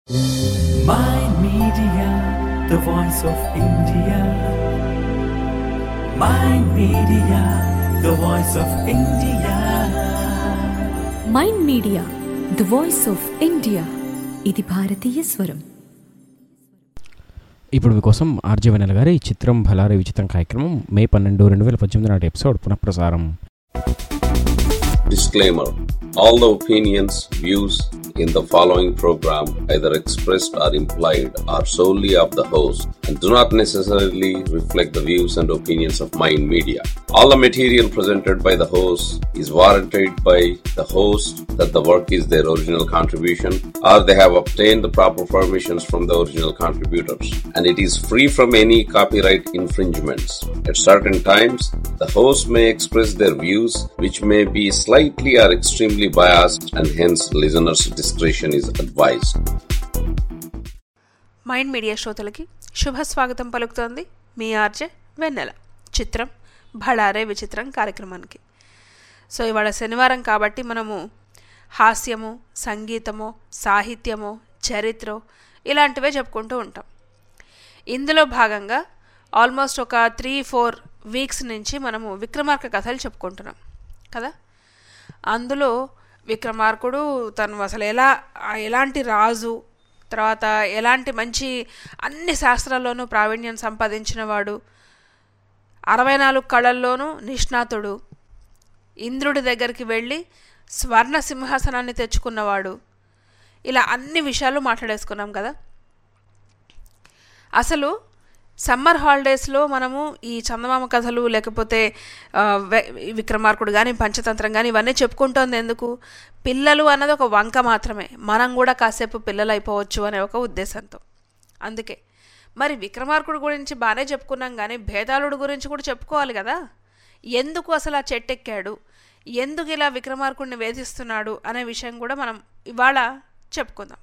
My Media, the voice of India. My Media, the voice of India. Mind Media the voice of India ఇది భారతీయ స్వరం ఇప్పుడు మీకోసం RJ వెనల్ గారి చిత్రం భలారే విచిత్రం కార్యక్రమం మే పన్నెండు రెండు వేల పద్దెనిమిది నాటి ఎపిసోడ్ పునఃప్రసారం Disclaimer All the opinions, views in the following program, either expressed or implied, are solely of the host and do not necessarily reflect the views and opinions of Mind Media. All the material presented by the host is warranted by the host that the work is their original contribution or they have obtained the proper permissions from the original contributors and it is free from any copyright infringements. At certain times, the host may express their views which may be slightly or extremely biased and hence listeners' discretion is advised. Mind Media శ్రోతలకి శుభ స్వాగతం పలుకుతోంది మీ RJ వెన్నెల చిత్రం భళారే విచిత్రం కార్యక్రమానికి so ఇవాళ శనివారం కాబట్టి మనము హాస్యము సంగీతము సాహిత్యము చరిత్ర ఇలాంటివే చెప్పుకుంటూ ఉంటాం ఇందులో భాగంగా ఆల్మోస్ట్ ఒక త్రీ ఫోర్ వీక్స్ నుంచి మనము విక్రమార్క కథలు చెప్పుకుంటున్నాం కదా అందులో విక్రమార్కుడు తను అసలు ఎలా ఆ ఎలాంటి రాజు తర్వాత ఎలాంటి మంచి అన్ని శాస్త్రాల్లోనూ ప్రావీణ్యం సంపాదించిన వాడు అరవై నాలుగు కళల్లోనూ నిష్ణాతుడు ఇంద్రుడి దగ్గరికి వెళ్ళి స్వర్ణ సింహాసనాన్ని తెచ్చుకున్నవాడు ఇలా అన్ని విషయాలు మాట్లాడేసుకున్నాం కదా అసలు సమ్మర్ హాలిడేస్లో మనము ఈ చందమామ కథలు లేకపోతే ఆ, వె- విక్రమార్కుడు కానీ పంచతంత్రం కానీ ఇవన్నీ చెప్పుకుంటోంది ఎందుకు పిల్లలు అన్నది ఒక వంక మాత్రమే మనం కూడా కాసేపు పిల్లలు అయిపోవచ్చు అనే ఒక ఉద్దేశంతో అందుకే మరి విక్రమార్కుడు గురించి బాగానే చెప్పుకున్నాం కానీ భేదాళుడు గురించి కూడా చెప్పుకోవాలి కదా ఎందుకు అసలు ఆ చెట్టెక్కాడు ఎందుకు ఇలా విక్రమార్కుడిని వేధిస్తున్నాడు అనే విషయం కూడా మనం ఇవాళ చెప్పుకుందాం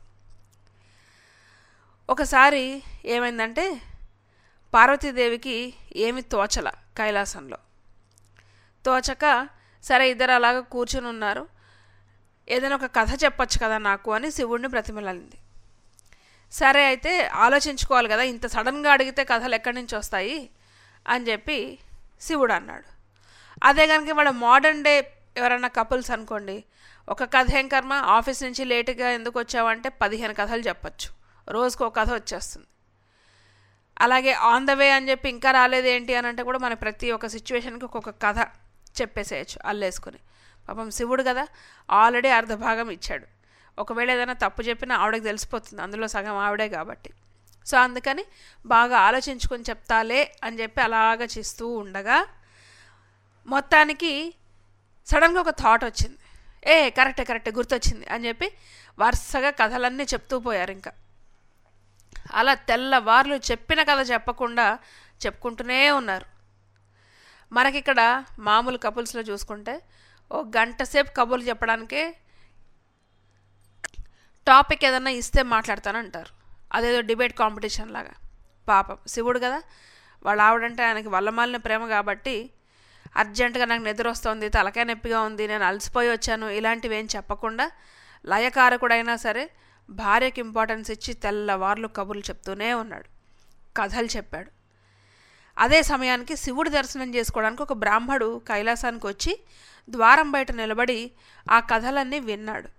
ఒకసారి ఏమైందంటే పార్వతీదేవికి ఏమి తోచల కైలాసంలో తోచక సరే ఇద్దరు అలాగ కూర్చుని ఉన్నారు ఏదైనా ఒక కథ చెప్పొచ్చు కదా నాకు అని శివుడిని బ్రతిమలాడింది సరే అయితే ఆలోచించుకోవాలి కదా ఇంత సడన్గా అడిగితే కథలు ఎక్కడి నుంచి వస్తాయి అని చెప్పి శివుడు అన్నాడు అదే కనుక ఇవాళ మోడర్న్ డే ఎవరైనా కపుల్స్ అనుకోండి ఒక కథ ఏం కర్మ ఆఫీస్ నుంచి లేటుగా ఎందుకు వచ్చావంటే పదిహేను కథలు చెప్పచ్చు రోజుకు ఒక కథ వచ్చేస్తుంది అలాగే ఆన్ ద వే అని చెప్పి ఇంకా రాలేదు ఏంటి అని అంటే కూడా మన ప్రతి ఒక్క సిచ్యువేషన్కి ఒక్కొక్క కథ చెప్పేసేయచ్చు అల్లేసుకుని పాపం శివుడు కదా ఆల్రెడీ అర్ధ భాగం ఇచ్చాడు ఒకవేళ ఏదైనా తప్పు చెప్పినా ఆవిడకి తెలిసిపోతుంది అందులో సగం ఆవిడే కాబట్టి సో అందుకని బాగా ఆలోచించుకొని చెప్తాలే అని చెప్పి అలాగ చేస్తూ ఉండగా మొత్తానికి సడన్గా ఒక థాట్ వచ్చింది ఏ కరెక్టే కరెక్టే గుర్తొచ్చింది అని చెప్పి వరుసగా కథలన్నీ చెప్తూ పోయారు ఇంకా అలా తెల్లవార్లు చెప్పిన కథ చెప్పకుండా చెప్పుకుంటూనే ఉన్నారు మనకిక్కడ మామూలు కపుల్స్లో చూసుకుంటే ఓ గంట సేపు కబుర్లు చెప్పడానికే టాపిక్ ఏదన్నా ఇస్తే మాట్లాడతానంటారు అదేదో డిబేట్ కాంపిటీషన్ లాగా పాపం శివుడు కదా వాళ్ళ ఆవిడంటే ఆయనకి వల్లమాలిన ప్రేమ కాబట్టి అర్జెంటుగా నాకు నిద్ర వస్తుంది తలకాయ నొప్పిగా ఉంది నేను అలసిపోయి వచ్చాను ఇలాంటివి ఏం చెప్పకుండా లయకారకుడైనా సరే భార్యకి ఇంపార్టెన్స్ ఇచ్చి తెల్లవార్లు కబుర్లు చెప్తూనే ఉన్నాడు కథలు చెప్పాడు అదే సమయానికి శివుడి దర్శనం చేసుకోవడానికి ఒక బ్రాహ్మడు కైలాసానికి వచ్చి ద్వారం బయట నిలబడి ఆ కథలన్నీ విన్నాడు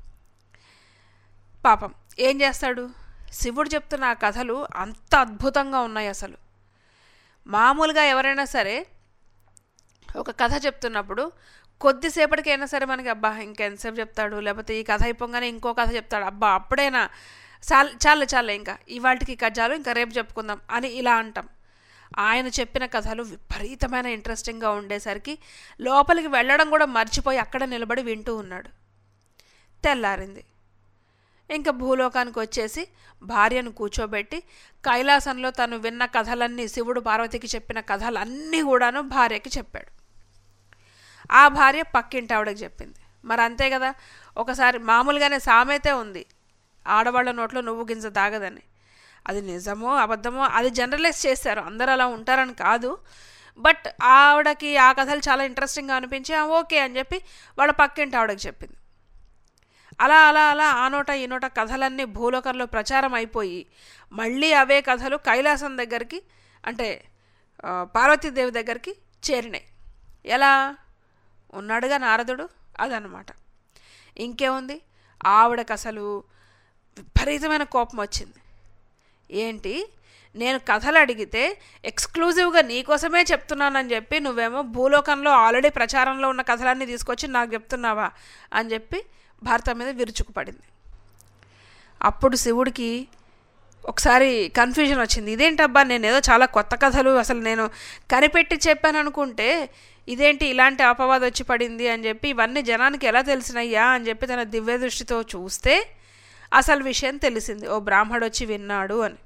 పాపం ఏం చేస్తాడు శివుడు చెప్తున్న ఆ కథలు అంత అద్భుతంగా ఉన్నాయి అసలు మామూలుగా ఎవరైనా సరే ఒక కథ చెప్తున్నప్పుడు కొద్దిసేపటికైనా సరే మనకి అబ్బా ఇంకెంతసేపు చెప్తాడు లేకపోతే ఈ కథ అయిపోగానే ఇంకో కథ చెప్తాడు అబ్బా అప్పుడైనా చాలు చాలు చాలు ఇంకా ఇవాళకి కజ్జాలు ఇంకా రేపు చెప్పుకుందాం అని ఇలా అంటాం ఆయన చెప్పిన కథలు విపరీతమైన ఇంట్రెస్టింగ్గా ఉండేసరికి లోపలికి వెళ్ళడం కూడా మర్చిపోయి అక్కడ నిలబడి వింటూ ఉన్నాడు తెల్లారింది ఇంకా భూలోకానికి వచ్చేసి భార్యను కూర్చోబెట్టి కైలాసంలో తను విన్న కథలన్నీ శివుడు పార్వతికి చెప్పిన కథలన్నీ కూడాను భార్యకి చెప్పాడు ఆ భార్య పక్కింటి ఆవిడకి చెప్పింది మరి అంతే కదా ఒకసారి మామూలుగానే సామెతే ఉంది ఆడవాళ్ళ నోట్లో నువ్వు గింజ దాగదని అది నిజమో అబద్ధమో అది జనరలైజ్ చేశారు అందరూ అలా ఉంటారని కాదు బట్ ఆవిడకి ఆ కథలు చాలా ఇంట్రెస్టింగ్గా అనిపించి "ఆ, ఓకే అని చెప్పి వాళ్ళ పక్కింటి ఆవిడకి చెప్పింది అలా అలా అలా ఆ నోట ఈ నోట కథలన్నీ భూలోకంలో ప్రచారం అయిపోయి మళ్ళీ అవే కథలు కైలాసం దగ్గరికి అంటే ఆ, పార్వతీదేవి దగ్గరికి చేరినాయి ఎలా ఉన్నాడుగా నారదుడు అదనమాట ఇంకేముంది ఆవిడకి అసలు విపరీతమైన కోపం వచ్చింది ఏంటి నేను కథలు అడిగితే ఎక్స్క్లూజివ్గా నీకోసమే చెప్తున్నానని చెప్పి నువ్వేమో భూలోకంలో ఆల్రెడీ ప్రచారంలో ఉన్న కథలన్నీ తీసుకొచ్చి నాకు చెప్తున్నావా అని చెప్పి భర్త మీద విరుచుకుపడింది అప్పుడు శివుడికి ఒకసారి కన్ఫ్యూజన్ వచ్చింది ఇదేంటబ్బా నేను ఏదో చాలా కొత్త కథలు అసలు నేను కనిపెట్టి చెప్పాను అనుకుంటే ఇదేంటి ఇలాంటి అపవాదం వచ్చి పడింది అని చెప్పి ఇవన్నీ జనానికి ఎలా తెలిసినయ్యా అని చెప్పి తన దివ్య దృష్టితో చూస్తే అసలు విషయం తెలిసింది ఓ బ్రాహ్మడు వచ్చి విన్నాడు అని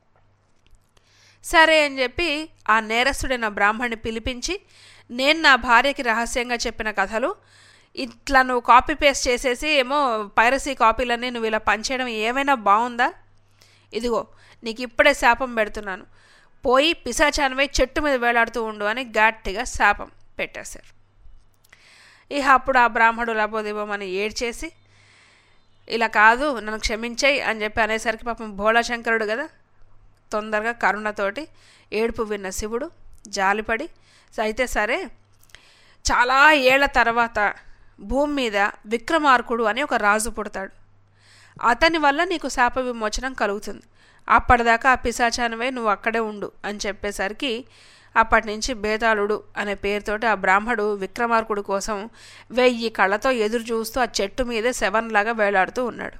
సరే అని చెప్పి ఆ నేరస్తుడైన బ్రాహ్మణ్ణి పిలిపించి నేను నా భార్యకి రహస్యంగా చెప్పిన కథలు ఇట్లా నువ్వు కాపీ పేస్ట్ చేసేసి ఏమో పైరసీ కాపీలన్నీ నువ్వు ఇలా పంచేయడం ఏమైనా బాగుందా ఇదిగో నీకు ఇప్పుడే శాపం పెడుతున్నాను పోయి పిశాచానవై చెట్టు మీద వేలాడుతూ ఉండు అని గట్టిగా శాపం పెట్టేశారు ఇక అప్పుడు ఆ బ్రాహ్మడు లబోదిబోమని ఏడ్చేసి ఇలా కాదు నన్ను క్షమించేయి అని చెప్పి అనేసరికి పాపం భోళాశంకరుడు కదా తొందరగా కరుణతోటి ఏడుపు విన్న శివుడు జాలిపడి అయితే సరే చాలా ఏళ్ల తర్వాత భూమి మీద విక్రమార్కుడు అని ఒక రాజు పుడతాడు అతని వల్ల నీకు శాప విమోచనం కలుగుతుంది అప్పటిదాకా ఆ పిశాచానవే నువ్వు అక్కడే ఉండు అని చెప్పేసరికి అప్పటి నుంచి బేతాళుడు అనే పేరుతోటి ఆ బ్రాహ్మడు విక్రమార్కుడు కోసం వెయ్యి కళ్ళతో ఎదురు చూస్తూ ఆ చెట్టు మీదే శవన్లాగా వేలాడుతూ ఉన్నాడు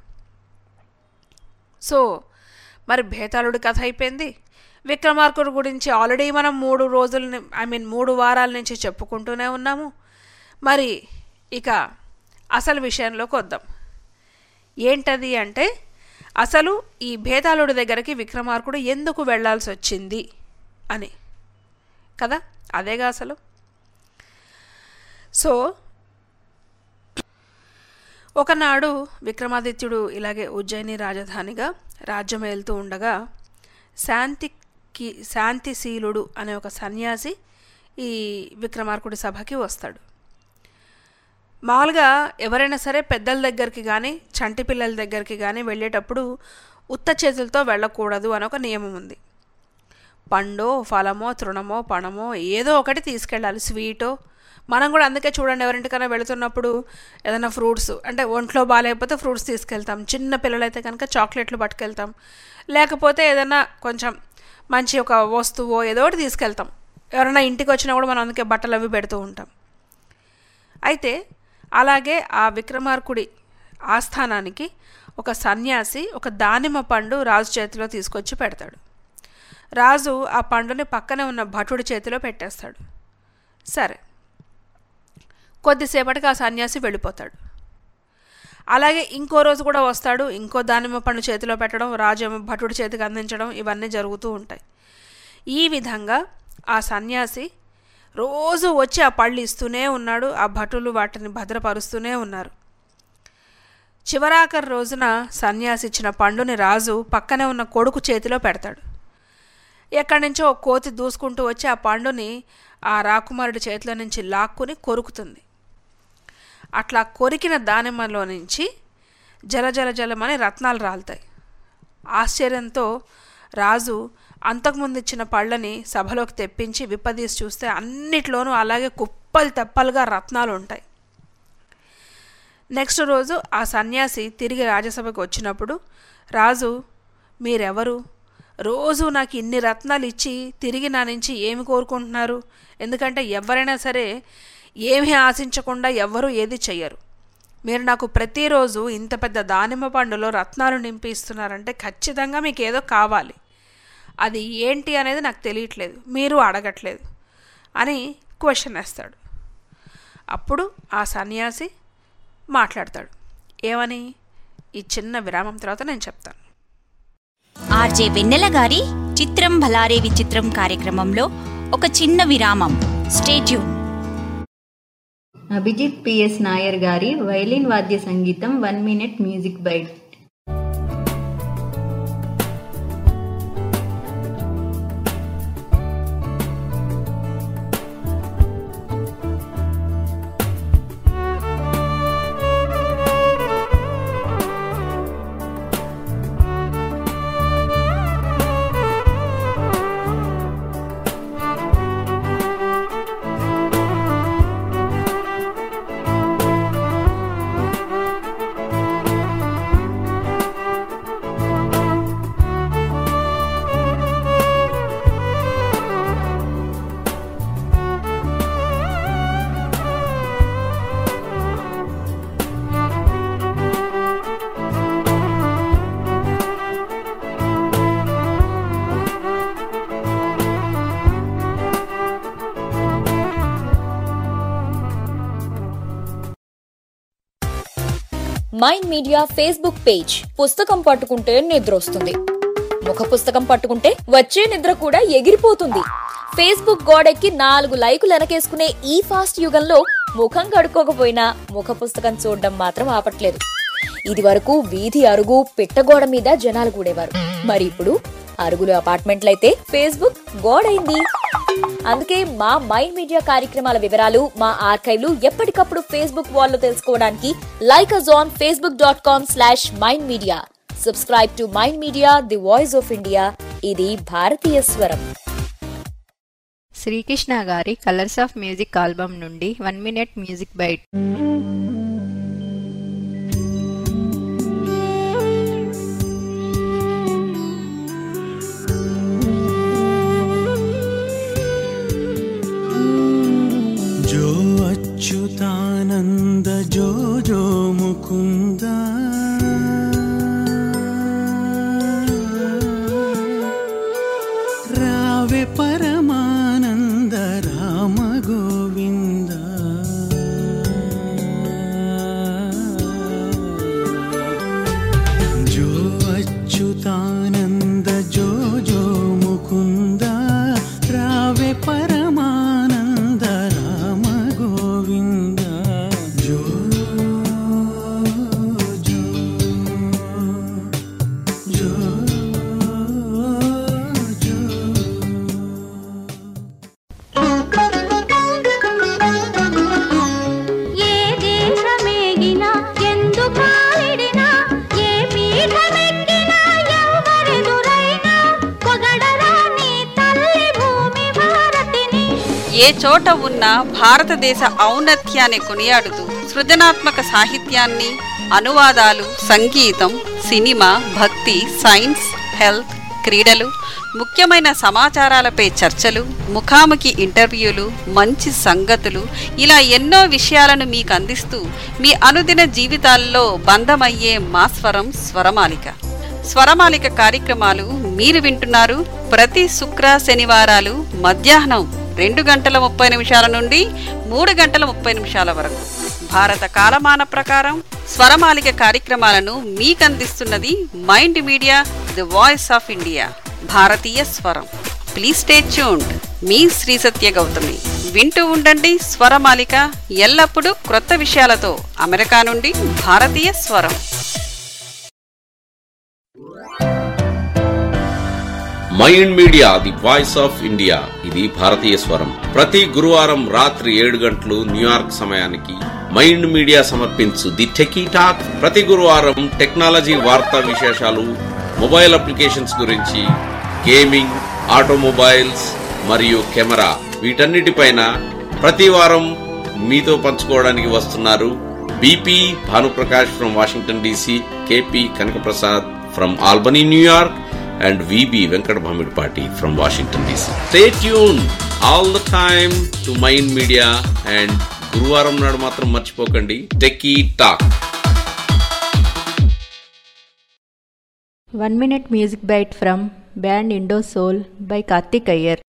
సో మరి భేతాళుడి కథ అయిపోయింది విక్రమార్కుడు గురించి ఆల్రెడీ మనం మూడు రోజుల ఐ మీన్ మూడు వారాల నుంచి చెప్పుకుంటూనే ఉన్నాము మరి ఇక అసలు విషయంలోకి వద్దాం ఏంటది అంటే అసలు ఈ భేతాళుడి దగ్గరికి విక్రమార్కుడు ఎందుకు వెళ్ళాల్సి వచ్చింది అని కదా అదేగా అసలు సో ఒకనాడు విక్రమాదిత్యుడు ఇలాగే ఉజ్జయిని రాజధానిగా రాజ్యం వెళ్తూ ఉండగా శాంతికి శాంతిశీలుడు అనే ఒక సన్యాసి ఈ విక్రమార్కుడి సభకి వస్తాడు మామూలుగా ఎవరైనా సరే పెద్దల దగ్గరికి కానీ చంటి పిల్లల దగ్గరికి కానీ వెళ్ళేటప్పుడు ఉత్త చేతులతో వెళ్ళకూడదు అని ఒక నియమం ఉంది పండో ఫలమో తృణమో పణమో ఏదో ఒకటి తీసుకెళ్ళాలి స్వీటో మనం కూడా అందుకే చూడండి ఎవరింటికైనా వెళుతున్నప్పుడు ఏదైనా ఫ్రూట్స్ అంటే ఒంట్లో బాగాలేకపోతే ఫ్రూట్స్ తీసుకెళ్తాం చిన్న పిల్లలైతే కనుక చాక్లెట్లు పట్టుకెళ్తాం లేకపోతే ఏదైనా కొంచెం మంచి ఒక వస్తువో ఏదో ఒకటి తీసుకెళ్తాం ఎవరైనా ఇంటికి వచ్చినా కూడా మనం అందుకే బట్టలు అవి పెడుతూ ఉంటాం అయితే అలాగే ఆ విక్రమార్కుడి ఆస్థానానికి ఒక సన్యాసి ఒక దానిమ్మ పండు రాజు చేతిలో తీసుకొచ్చి పెడతాడు రాజు ఆ పండుని పక్కనే ఉన్న భటుడి చేతిలో పెట్టేస్తాడు సరే కొద్దిసేపటికి ఆ సన్యాసి వెళ్ళిపోతాడు అలాగే ఇంకో రోజు కూడా వస్తాడు ఇంకో దానిమ్మ పండు చేతిలో పెట్టడం రాజు ఏమో భటుడి చేతికి అందించడం ఇవన్నీ జరుగుతూ ఉంటాయి ఈ విధంగా ఆ సన్యాసి రోజు వచ్చి ఆ పళ్ళు ఇస్తూనే ఉన్నాడు ఆ భటులు వాటిని భద్రపరుస్తూనే ఉన్నారు చివరాఖరి రోజున సన్యాసి ఇచ్చిన పండుని రాజు పక్కనే ఉన్న కొడుకు చేతిలో పెడతాడు ఎక్కడి నుంచో ఒక కోతి దూసుకుంటూ వచ్చి ఆ పండుని ఆ రాకుమారుడి చేతిలో నుంచి లాక్కుని కొరుకుతుంది అట్లా కొరికిన దానిమ్మలో నుంచి జల జల జలమని రత్నాలు రాలుతాయి ఆశ్చర్యంతో రాజు అంతకుముందు ఇచ్చిన పళ్ళని సభలోకి తెప్పించి విప్పదీసి చూస్తే అన్నిట్లోనూ అలాగే కుప్పలు తెప్పలుగా రత్నాలు ఉంటాయి నెక్స్ట్ రోజు ఆ సన్యాసి తిరిగి రాజ్యసభకు వచ్చినప్పుడు రాజు మీరెవరు రోజు నాకు ఇన్ని రత్నాలు ఇచ్చి తిరిగి నా నుంచి ఏమి కోరుకుంటున్నారు ఎందుకంటే ఎవరైనా సరే ఏమీ ఆశించకుండా ఎవ్వరూ ఏది చెయ్యరు మీరు నాకు ప్రతిరోజు ఇంత పెద్ద దానిమ్మ పండులో రత్నాలు నింపి ఇస్తున్నారంటే ఖచ్చితంగా మీకు ఏదో కావాలి అది ఏంటి అనేది నాకు తెలియట్లేదు మీరు అడగట్లేదు అని క్వశ్చన్ వేస్తాడు అప్పుడు ఆ సన్యాసి మాట్లాడతాడు ఏమని ఈ చిన్న విరామం తర్వాత నేను చెప్తాను ఆర్జే వెన్నెల గారి చిత్రం భలారే విచిత్రం కార్యక్రమంలో ఒక చిన్న విరామం స్టేట్యూన్ అభిజిత్ పిఎస్ నాయర్ గారి వైలిన్ వాద్య సంగీతం one minute music bite Mind Media Facebook page పుస్తకం పట్టుకుంటే నిద్ర వస్తుంది ముఖ పుస్తకం పట్టుకుంటే వచ్చే నిద్ర కూడా ఎగిరిపోతుంది ఫేస్బుక్ గోడెక్కి నాలుగు లైకులు వెనకేసుకునే ఈ ఫాస్ట్ యుగంలో ముఖం కడుక్కోకపోయినా ముఖ పుస్తకం చూడడం మాత్రం ఆపట్లేదు ఇది వరకు వీధి అరుగు పిట్టగోడ మీద జనాలు కూడేవారు మరి ఇప్పుడు అరుగులు అపార్ట్మెంట్లయితే ఫేస్బుక్ గోడైంది అందుకే మా మైండ్ మీడియా కార్యక్రమాల వివరాలు మా ఆర్కైవ్లు ఎప్పటికప్పుడు ఫేస్బుక్ వాల్లో తెలుసుకోవడానికి like us on Facebook dot com slash Mind Media subscribe to Mind Media the voice of India ఇది భారతీయ స్వరం శ్రీకృష్ణ గారి కలర్స్ ఆఫ్ మ్యూజిక్ ఆల్బమ్ నుండి వన్ మినిట్ మ్యూజిక్ బైట్ जो अच्युतानन्द जो जो मुकुन्द रावे परमानन्द राम गोविन्द जो अच्युतानन्द जो जो मुकुन्द रावे परमानन्द राम गोविन्द जो जो जो जो ఏ దేశమేగినా ఎందు కాలిడినా ఏ పీఠమెక్కినా ఎవరెదురైనా పొగడరా నీ తల్లి భూమి భారతిని ఏ చోట ఉన్న భారతదేశ ఔన్నత్యాన్ని కొనియాడుతూ సృజనాత్మక సాహిత్యాన్ని అనువాదాలు సంగీతం సినిమా భక్తి సైన్స్ హెల్త్ క్రీడలు ముఖ్యమైన సమాచారాలపై చర్చలు ముఖాముఖి ఇంటర్వ్యూలు మంచి సంగతులు ఇలా ఎన్నో విషయాలను మీకు అందిస్తూ మీ అనుదిన జీవితాల్లో బంధమయ్యే మా స్వరం స్వరమాలిక స్వరమాలిక కార్యక్రమాలు మీరు వింటున్నారు ప్రతి శుక్ర శనివారాలు మధ్యాహ్నం రెండు గంటల ముప్పై నిమిషాల నుండి మూడు గంటల ముప్పై నిమిషాల వరకు భారత కాలమాన ప్రకారం స్వరమాలిక కార్యక్రమాలను మీకు అందిస్తున్నది Mind Media the voice of India భారతీయ స్వరం ప్లీజ్ స్టే ట్యూన్డ్ మీ శ్రీ సత్య గౌతమి వింటూ ఉండండి స్వరమాలిక ఎల్లప్పుడూ క్రొత్త విషయాలతో అమెరికా నుండి భారతీయ స్వరం Mind Media the voice of India ఇది భారతీయ స్వరం ప్రతి గురువారం రాత్రి ఏడు గంటలు న్యూయార్క్ సమయానికి మైండ్ మీడియా సమర్పించు ది టెకీ టాక్ ప్రతి గురువారం టెక్నాలజీ వార్తా విశేషాలు మొబైల్ అప్లికేషన్స్ గురించి గేమింగ్ ఆటోమొబైల్స్ మరియు కెమెరా వీటన్నిటిపైన ప్రతి వారం మీతో పంచుకోవడానికి వస్తున్నారు BP Bhanuprakash from Washington DC KP Kanakaprasad from Albany New York and VB Venkat Bhamidpati from Washington DC. Stay tuned all the time to Mind Media and గురువారం నాడు మాత్రం మర్చిపోకండి techie talk one minute music bite from band Indo Soul by Karthik Iyer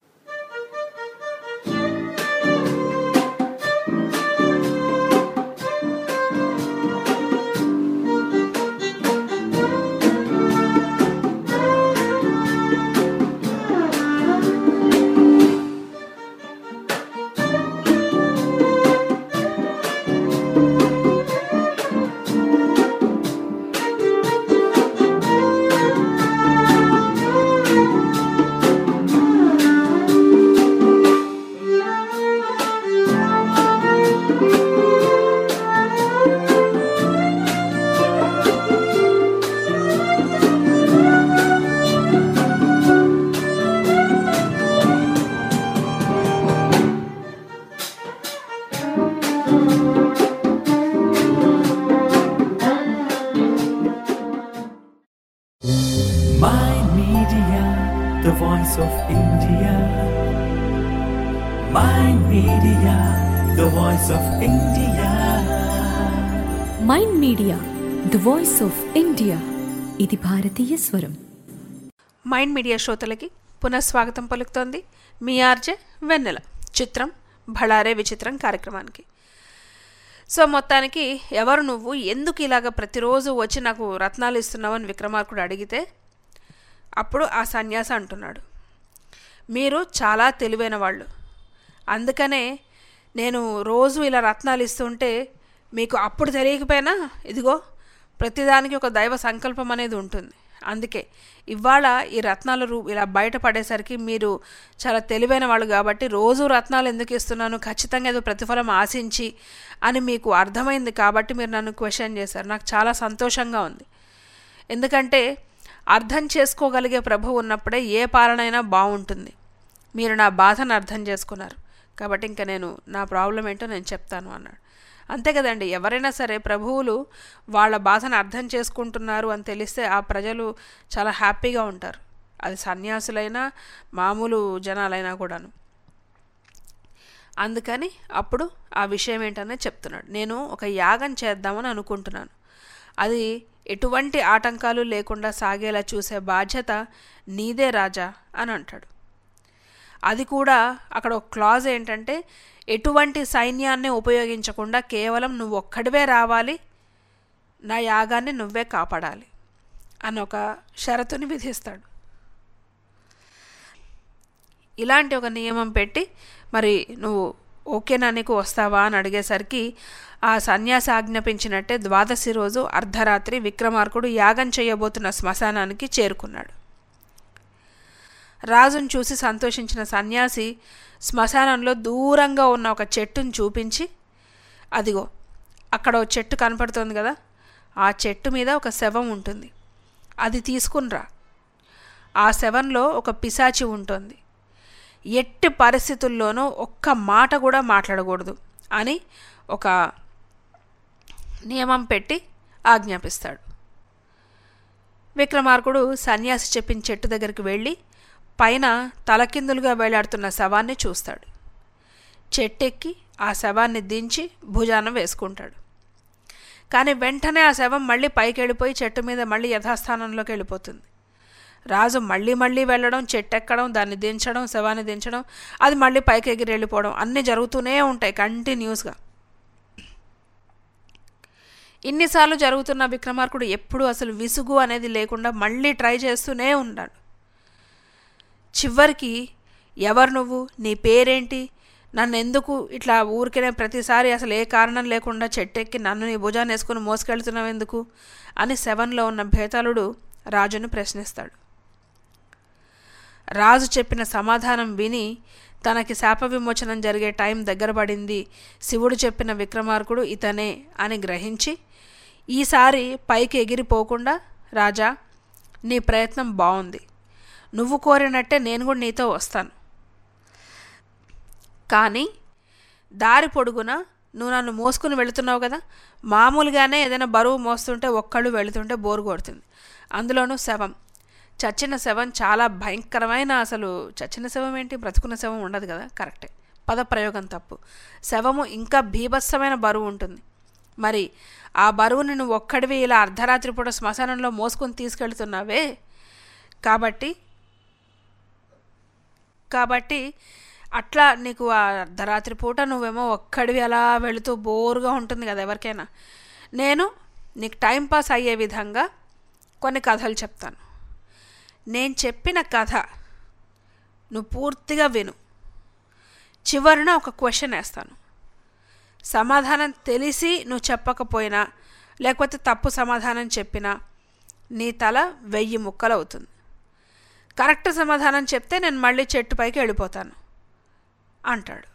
Mind Media, the voice of India. Mind Media, the voice of India. Mind Media the voice of India ఇది భారతీయ స్వరం Mind Media శ్రోతలకి పునఃస్వాగతం పలుకుతోంది మీ RJ వెన్నెల చిత్రం భళారే విచిత్రం కార్యక్రమానికి so మొత్తానికి ఎవరు నువ్వు ఎందుకు ఇలాగ ప్రతిరోజు వచ్చి నాకు రత్నాలు ఇస్తున్నావు అని విక్రమార్కుడు అడిగితే అప్పుడు ఆ సన్యాసి అంటున్నాడు మీరు చాలా తెలివైన వాళ్ళు అందుకనే నేను రోజు ఇలా రత్నాలు ఇస్తుంటే మీకు అప్పుడు తెలియకపోయినా ఇదిగో ప్రతిదానికి ఒక దైవ సంకల్పం అనేది ఉంటుంది అందుకే ఇవాళ ఈ రత్నాల రూ ఇలా బయటపడేసరికి మీరు చాలా తెలివైన వాళ్ళు కాబట్టి రోజు రత్నాలు ఎందుకు ఇస్తున్నాను ఖచ్చితంగా ఏదో ప్రతిఫలం ఆశించి అని మీకు అర్థమైంది కాబట్టి మీరు నన్ను క్వశ్చన్ చేశారు నాకు చాలా సంతోషంగా ఉంది ఎందుకంటే అర్థం చేసుకోగలిగే ప్రభు ఉన్నప్పుడే ఏ పాలనైనా బాగుంటుంది మీరు నా బాధను అర్థం చేసుకున్నారు కాబట్టి ఇంకా నేను నా ప్రాబ్లం ఏంటో నేను చెప్తాను అన్నాడు అంతే కదండి ఎవరైనా సరే ప్రభువులు వాళ్ళ బాధను అర్థం చేసుకుంటున్నారు అని తెలిస్తే ఆ ప్రజలు చాలా హ్యాపీగా ఉంటారు అది సన్యాసులైనా మామూలు జనాలైనా కూడాను అందుకని అప్పుడు ఆ విషయం ఏంటనే చెప్తున్నాడు నేను ఒక యాగం చేద్దామని అనుకుంటున్నాను అది ఎటువంటి ఆటంకాలు లేకుండా సాగేలా చూసే బాధ్యత నీదే రాజా అని అంటాడు అది కూడా అక్కడ ఒక క్లాజ్ ఏంటంటే ఎటువంటి సైన్యాన్ని ఉపయోగించకుండా కేవలం నువ్వు ఒక్కడివే రావాలి నా యాగాన్ని నువ్వే కాపాడాలి అని ఒక షరతుని విధిస్తాడు ఇలాంటి ఒక నియమం పెట్టి మరి నువ్వు ఓకేనా నీకు వస్తావా అని అడిగేసరికి ఆ సన్యాసి ఆజ్ఞాపించినట్టే ద్వాదశి రోజు అర్ధరాత్రి విక్రమార్కుడు యాగం చేయబోతున్న శ్మశానానికి చేరుకున్నాడు రాజును చూసి సంతోషించిన సన్యాసి శ్మశానంలో దూరంగా ఉన్న ఒక చెట్టును చూపించి అదిగో అక్కడ ఒక చెట్టు కనపడుతుంది కదా ఆ చెట్టు మీద ఒక శవం ఉంటుంది అది తీసుకునిరా ఆ శవంలో ఒక పిశాచి ఉంటుంది ఎట్టి పరిస్థితుల్లోనూ ఒక్క మాట కూడా మాట్లాడకూడదు అని ఒక నియమం పెట్టి ఆజ్ఞాపిస్తాడు విక్రమార్కుడు సన్యాసి చెప్పిన చెట్టు దగ్గరికి వెళ్ళి పైన తలకిందులుగా వేలాడుతున్న శవాన్ని చూస్తాడు చెట్టెక్కి ఆ శవాన్ని దించి భుజాన వేసుకుంటాడు కానీ వెంటనే ఆ శవం మళ్ళీ పైకి వెళ్ళిపోయి చెట్టు మీద మళ్ళీ యథాస్థానంలోకి వెళ్ళిపోతుంది రాజు మళ్ళీ మళ్ళీ వెళ్ళడం చెట్టు ఎక్కడం దాన్ని దించడం శవాన్ని దించడం అది మళ్ళీ పైకి ఎగిరి వెళ్ళిపోవడం అన్నీ జరుగుతూనే ఉంటాయి కంటిన్యూస్గా ఇన్నిసార్లు జరుగుతున్న విక్రమార్కుడు ఎప్పుడూ అసలు విసుగు అనేది లేకుండా మళ్ళీ ట్రై చేస్తూనే ఉన్నాడు చివరికి ఎవరు నువ్వు నీ పేరేంటి నన్ను ఎందుకు ఇట్లా ఊరికనే ప్రతిసారి అసలు ఏ కారణం లేకుండా చెట్టెక్కి నన్ను నీ భుజాన్ని వేసుకుని మోసుకెళ్తున్నావు ఎందుకు అని శవన్లో ఉన్న భేతాళుడు రాజును ప్రశ్నిస్తాడు రాజు చెప్పిన సమాధానం విని తనకి శాప విమోచనం జరిగే టైం దగ్గర పడింది శివుడు చెప్పిన విక్రమార్కుడు ఇతనే అని గ్రహించి ఈసారి పైకి ఎగిరిపోకుండా రాజా నీ ప్రయత్నం బాగుంది నువ్వు కోరినట్టే నేను కూడా నీతో వస్తాను కానీ దారి పొడుగున నువ్వు నన్ను మోసుకుని వెళుతున్నావు కదా మామూలుగానే ఏదైనా బరువు మోస్తుంటే ఒక్కళ్ళు వెళుతుంటే బోరు కొడుతుంది అందులోనూ శవం చచ్చిన శవం చాలా భయంకరమైన అసలు చచ్చిన శవం ఏంటి బ్రతుకున్న శవం ఉండదు కదా కరెక్టే పదప్రయోగం తప్పు శవము ఇంకా భీభత్సమైన బరువు ఉంటుంది మరి ఆ బరువుని నువ్వు ఒక్కడివి ఇలా అర్ధరాత్రి పూట శ్మశానంలో మోసుకొని తీసుకెళ్తున్నావే కాబట్టి కాబట్టి అట్లా నీకు ఆ అర్ధరాత్రి పూట నువ్వేమో ఒక్కడివి అలా వెళుతూ బోరుగా ఉంటుంది కదా ఎవరికైనా నేను నీకు టైం పాస్ అయ్యే విధంగా కొన్ని కథలు చెప్తాను నేను చెప్పిన కథ నువ్వు పూర్తిగా విను చివరిన ఒక క్వశ్చన్ వేస్తాను సమాధానం తెలిసి నువ్వు చెప్పకపోయినా లేకపోతే తప్పు సమాధానం చెప్పినా నీ తల వెయ్యి ముక్కలు అవుతుంది కరెక్ట్ సమాధానం చెప్తే నేను మళ్ళీ చెట్టు పైకి వెళ్ళిపోతాను అంటాడు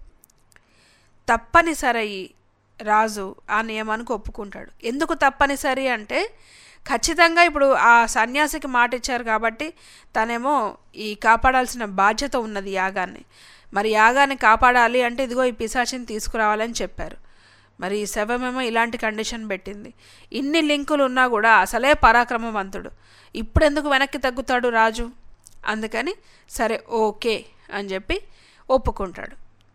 తప్పనిసరి రాజు ఆ నియమానికి ఒప్పుకుంటాడు ఎందుకు తప్పనిసరి అంటే ఖచ్చితంగా ఇప్పుడు ఆ సన్యాసికి మాట ఇచ్చారు కాబట్టి తనేమో ఈ కాపాడాల్సిన బాధ్యత ఉన్నది యాగాన్ని మరి యాగాన్ని కాపాడాలి అంటే ఇదిగో ఈ పిశాచిని తీసుకురావాలని చెప్పారు మరి ఈ శవమేమో ఇలాంటి కండిషన్ పెట్టింది ఇన్ని లింకులు ఉన్నా కూడా అసలే పరాక్రమవంతుడు ఇప్పుడు ఎందుకు వెనక్కి తగ్గుతాడు రాజు అందుకని సరే ఓకే అని చెప్పి ఒప్పుకుంటాడు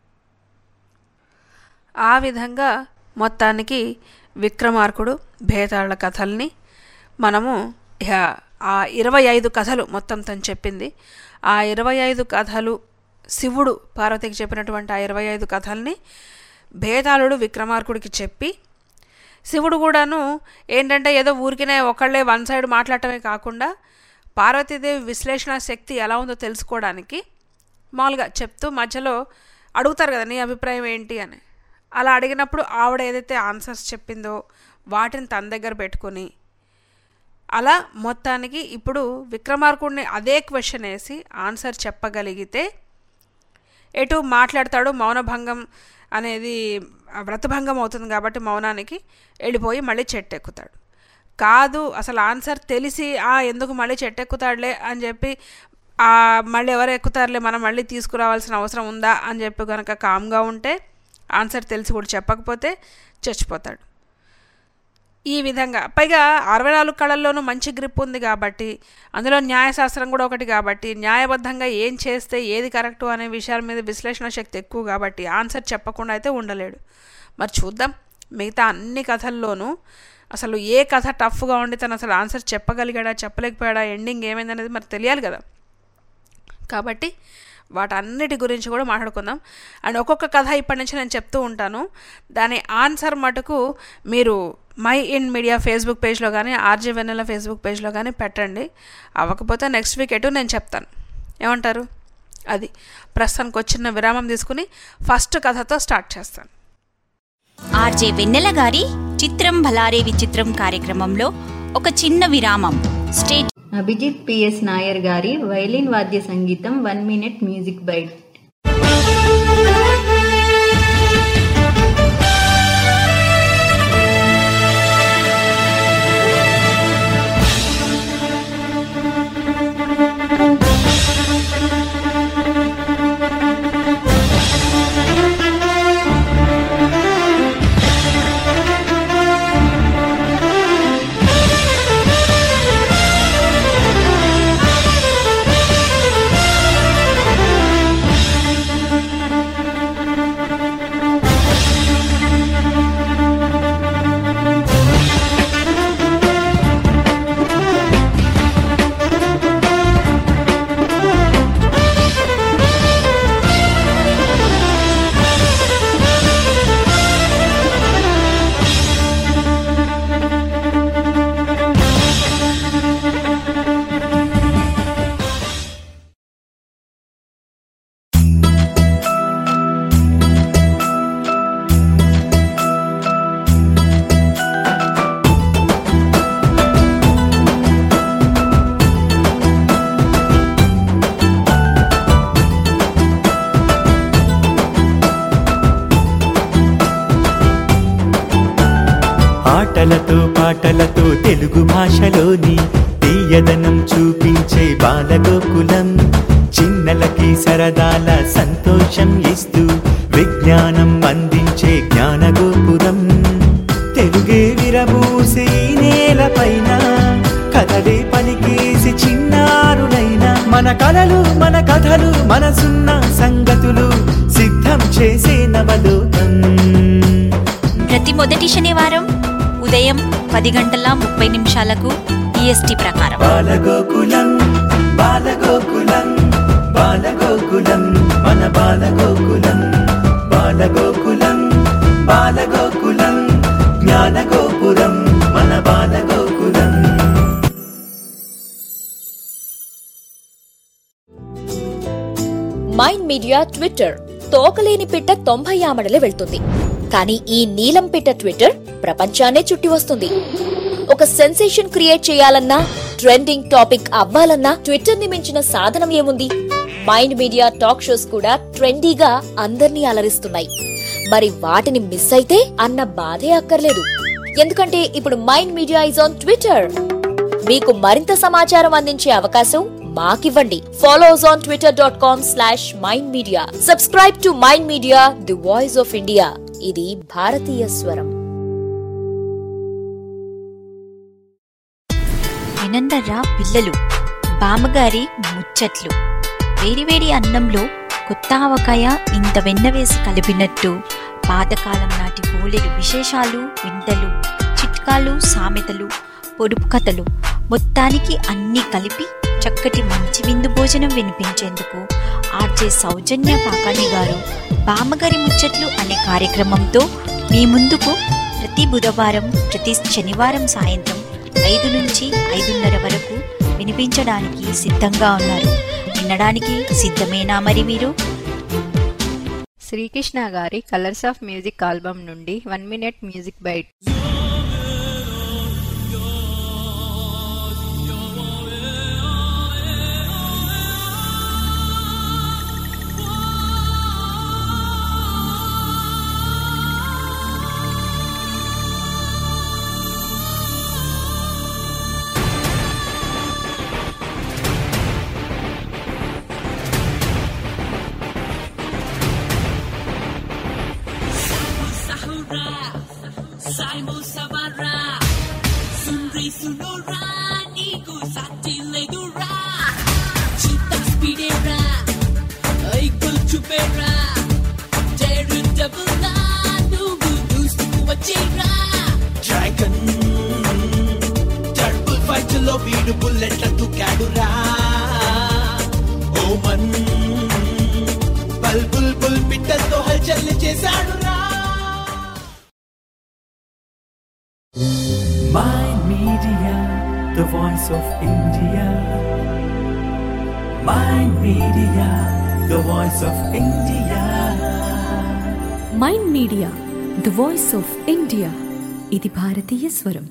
ఆ విధంగా మొత్తానికి విక్రమార్కుడు భేతాళ కథల్ని మనము ఇహ ఆ ఇరవై ఐదు కథలు మొత్తం తను చెప్పింది ఆ ఇరవై ఐదు కథలు శివుడు పార్వతికి చెప్పినటువంటి ఆ ఇరవై ఐదు కథల్ని భేతాళుడు విక్రమార్కుడికి చెప్పి శివుడు కూడాను ఏంటంటే ఏదో ఊరికినే ఒకళ్ళే వన్ సైడ్ మాట్లాడటమే కాకుండా పార్వతీదేవి విశ్లేషణ శక్తి ఎలా ఉందో తెలుసుకోవడానికి మామూలుగా చెప్తూ మధ్యలో అడుగుతారు కదా నీ అభిప్రాయం ఏంటి అని అలా అడిగినప్పుడు ఆవిడ ఏదైతే ఆన్సర్స్ చెప్పిందో వాటిని తన దగ్గర పెట్టుకొని అలా మొత్తానికి ఇప్పుడు విక్రమార్కుడిని అదే క్వశ్చన్ వేసి ఆన్సర్ చెప్పగలిగితే ఎటు మాట్లాడతాడు మౌనభంగం అనేది వ్రతభంగం అవుతుంది కాబట్టి మౌనానికి వెళ్ళిపోయి మళ్ళీ చెట్టు ఎక్కుతాడు కాదు అసలు ఆన్సర్ తెలిసి ఆ ఎందుకు మళ్ళీ చెట్టు ఎక్కుతాడులే అని చెప్పి ఆ మళ్ళీ ఎవరు ఎక్కుతారులే మనం మళ్ళీ తీసుకురావాల్సిన అవసరం ఉందా అని చెప్పి కనుక కామ్గా ఉంటే ఆన్సర్ తెలిసి కూడా చెప్పకపోతే చచ్చిపోతాడు ఈ విధంగా పైగా అరవై నాలుగు కళల్లోనూ మంచి గ్రిప్ ఉంది కాబట్టి అందులో న్యాయశాస్త్రం కూడా ఒకటి కాబట్టి న్యాయబద్ధంగా ఏం చేస్తే ఏది కరెక్టు అనే విషయాల మీద విశ్లేషణ శక్తి ఎక్కువ కాబట్టి ఆన్సర్ చెప్పకుండా అయితే ఉండలేడు మరి చూద్దాం మిగతా అన్ని కథల్లోనూ అసలు ఏ కథ టఫ్గా ఉండి తను అసలు ఆన్సర్ చెప్పగలిగాడా చెప్పలేకపోయాడా ఎండింగ్ ఏమైందనేది మరి తెలియాలి కదా కాబట్టి వాటన్నిటి గురించి కూడా మాట్లాడుకుందాం అండ్ ఒక్కొక్క కథ ఇప్పటి నుంచి నేను చెప్తూ ఉంటాను దాని ఆన్సర్ మటుకు మీరు మై ఇన్ మీడియా ఫేస్బుక్ పేజ్లో కానీ ఆర్జే వెన్నెల ఫేస్బుక్ పేజ్లో కానీ పెట్టండి అవ్వకపోతే నెక్స్ట్ వీక్ ఎటు నేను చెప్తాను ఏమంటారు అది ప్రస్తుతానికి వచ్చిన విరామం తీసుకుని ఫస్ట్ కథతో స్టార్ట్ చేస్తాను ఆర్జే వెన్నెల గారి చిత్రం భలారే విచిత్రం కార్యక్రమంలో ఒక చిన్న విరామం స్టేట్ అభిజిత్ పిఎస్ నాయర్ గారి వైలిన్ వాద్య సంగీతం వన్ మినిట్ మ్యూజిక్ బైట్ ఆటలతో పాటలతో తెలుగు భాషలోని తీయదనం చూపించే బాలగోకులం చిన్నలకి సరదాల సంతోషం ఇస్తూ విజ్ఞానం అందించే జ్ఞానగోపురం తెలుగే విరబూసే ఈ నేలపైన కథలే పలికేసి చిన్నారులైన మన కలలు మన కథలు మనసున్న సంగతులు సిద్ధం చేసే నవలోకం ప్రతి మొదటి శనివారం ఉదయం పది గంటల ముప్పై నిమిషాలకు ఈఎస్టీ ప్రకారం బాలగోకులం బాలగోకులం బాలగోకులం మన బాలగోకులం బాలగోకులం బాలగోకులం జ్ఞానగోపురం మన బాలగోకులం మైండ్ మీడియా ట్విట్టర్ తోకలేని పిట్ట తొంభై ఆమడలే వెళ్తుంది కానీ ఈ నీలం పిట్ట ట్విట్టర్ ప్రపంచాన్నే చుట్టి వస్తుంది ఒక సెన్సేషన్ క్రియేట్ చేయాలన్నా ట్రెండింగ్ టాపిక్ అవ్వాలన్నా ట్విట్టర్ ని మించిన సాధనం ఏముంది మైండ్ మీడియా టాక్ షోస్ కూడా ట్రెండీగా అందర్నీ అలరిస్తున్నాయి మరి వాటిని మిస్ అయితే అన్న బాధే అక్కర్లేదు ఎందుకంటే ఇప్పుడు Mind Media is on Twitter మీకు మరింత సమాచారం అందించే అవకాశం మాకివ్వండి follow us on Twitter dot com slash Mind Media subscribe to Mind Media the voice of India ఇది భారతీయ స్వరం వినందర్రా పిల్లలు బామ్మగారి ముచ్చట్లు వేడివేడి అన్నంలో కొత్త ఆవకాయ ఇంత వెన్న వేసి కలిపినట్టు పాతకాలం నాటి బోలెడు విశేషాలు వింతలు చిట్కాలు సామెతలు పొడుపు కథలు మొత్తానికి అన్నీ కలిపి చక్కటి మంచి విందు భోజనం వినిపించేందుకు ఆర్జే సౌజన్య కాకాణి గారు బామ్మగారి ముచ్చట్లు అనే కార్యక్రమంతో మీ ముందుకు ప్రతి బుధవారం ప్రతి శనివారం సాయంత్రం ఐదు నుంచి ఐదున్నర వరకు వినిపించడానికి సిద్ధంగా ఉన్నారు వినడానికి సిద్ధమేనా మరి మీరు శ్రీకృష్ణ గారి కలర్స్ ఆఫ్ మ్యూజిక్ ఆల్బమ్ నుండి one minute music bite Saimo Savara Sunri Sunora Niku Sati Legura Chita Spidera Aikul Chupera Jeru Dabula Nugu Nustu Wachira dragon టర్బుల్ ఫైట్ లో వీడు బుల్లెట్ల తుకాడురా ఓమన్ బల్ బుల్ బుల్ పిట్టలతో హల్చల్ చేశాడురా My Media The voice of India My Media The voice of India Mind Media the voice of India ఇది భారతీయ స్వరం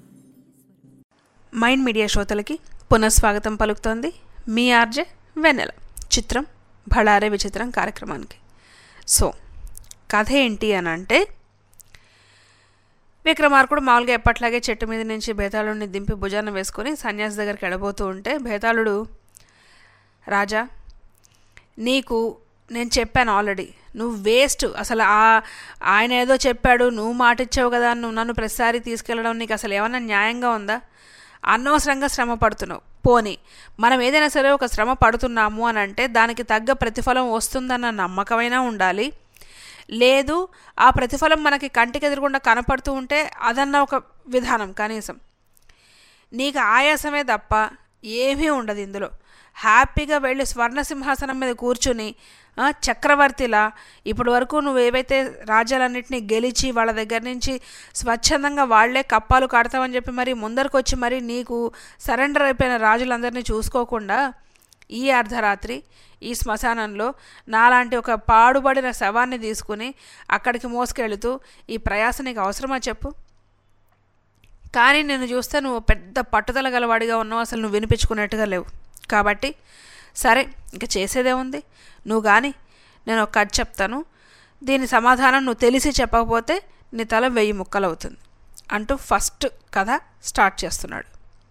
మైండ్ మీడియా శ్రోతలకి పునఃస్వాగతం పలుకుతోంది మీ ఆర్జే వెన్నెల చిత్రం భళారే విచిత్రం కార్యక్రమానికి సో కథ ఏంటి అని అంటే విక్రమార్కుడు మామూలుగా ఎప్పట్లాగే చెట్టు మీద నుంచి బేతాళుడిని దింపి భుజాన వేసుకొని సన్యాసి దగ్గరికి ఎడబోతూ ఉంటే బేతాళుడు రాజా నీకు నేను చెప్పాను ఆల్రెడీ నువ్వు వేస్ట్ అసలు ఆ ఆయన ఏదో చెప్పాడు నువ్వు మాట ఇచ్చావు కదా నువ్వు నన్ను ప్రతిసారి తీసుకెళ్ళడం నీకు అసలు ఏమన్నా న్యాయంగా ఉందా అనవసరంగా శ్రమ పడుతున్నావు పోనీ మనం ఏదైనా సరే ఒక శ్రమ పడుతున్నాము అని అంటే దానికి తగ్గ ప్రతిఫలం వస్తుందన్న నమ్మకమైనా ఉండాలి లేదు ఆ ప్రతిఫలం మనకి కంటికి ఎదురుగుండా కనపడుతూ ఉంటే అదన్న ఒక విధానం కనీసం నీకు ఆయాసమే తప్ప ఏమీ ఉండదు ఇందులో హ్యాపీగా వెళ్ళి స్వర్ణ సింహాసనం మీద కూర్చుని ఆ, చక్రవర్తిలా ఇప్పటి వరకు నువ్వు ఏవైతే రాజ్యాలన్నింటినీ గెలిచి వాళ్ళ దగ్గర నుంచి స్వచ్ఛందంగా వాళ్లే కప్పాలు కడతామని చెప్పి మరి ముందరకు వచ్చి మరి నీకు సరెండర్ అయిపోయిన రాజులందరినీ చూసుకోకుండా ఈ అర్ధరాత్రి ఈ శ్మశానంలో నాలాంటి ఒక పాడుబడిన శవాన్ని తీసుకుని అక్కడికి మోసుకెళుతూ ఈ ప్రయాస నీకు అవసరమా చెప్పు కానీ నేను చూస్తే నువ్వు పెద్ద పట్టుదల గలవాడిగా ఉన్నావు అసలు నువ్వు వినిపించుకున్నట్టుగా లేవు కాబట్టి సరే ఇంకా చేసేదేముంది నువ్వు కానీ నేను ఒక కథ చెప్తాను దీని సమాధానం నువ్వు తెలిసి చెప్పకపోతే నీ తల వెయ్యి ముక్కలవుతుంది అంటూ ఫస్ట్ కథ స్టార్ట్ చేస్తున్నాడు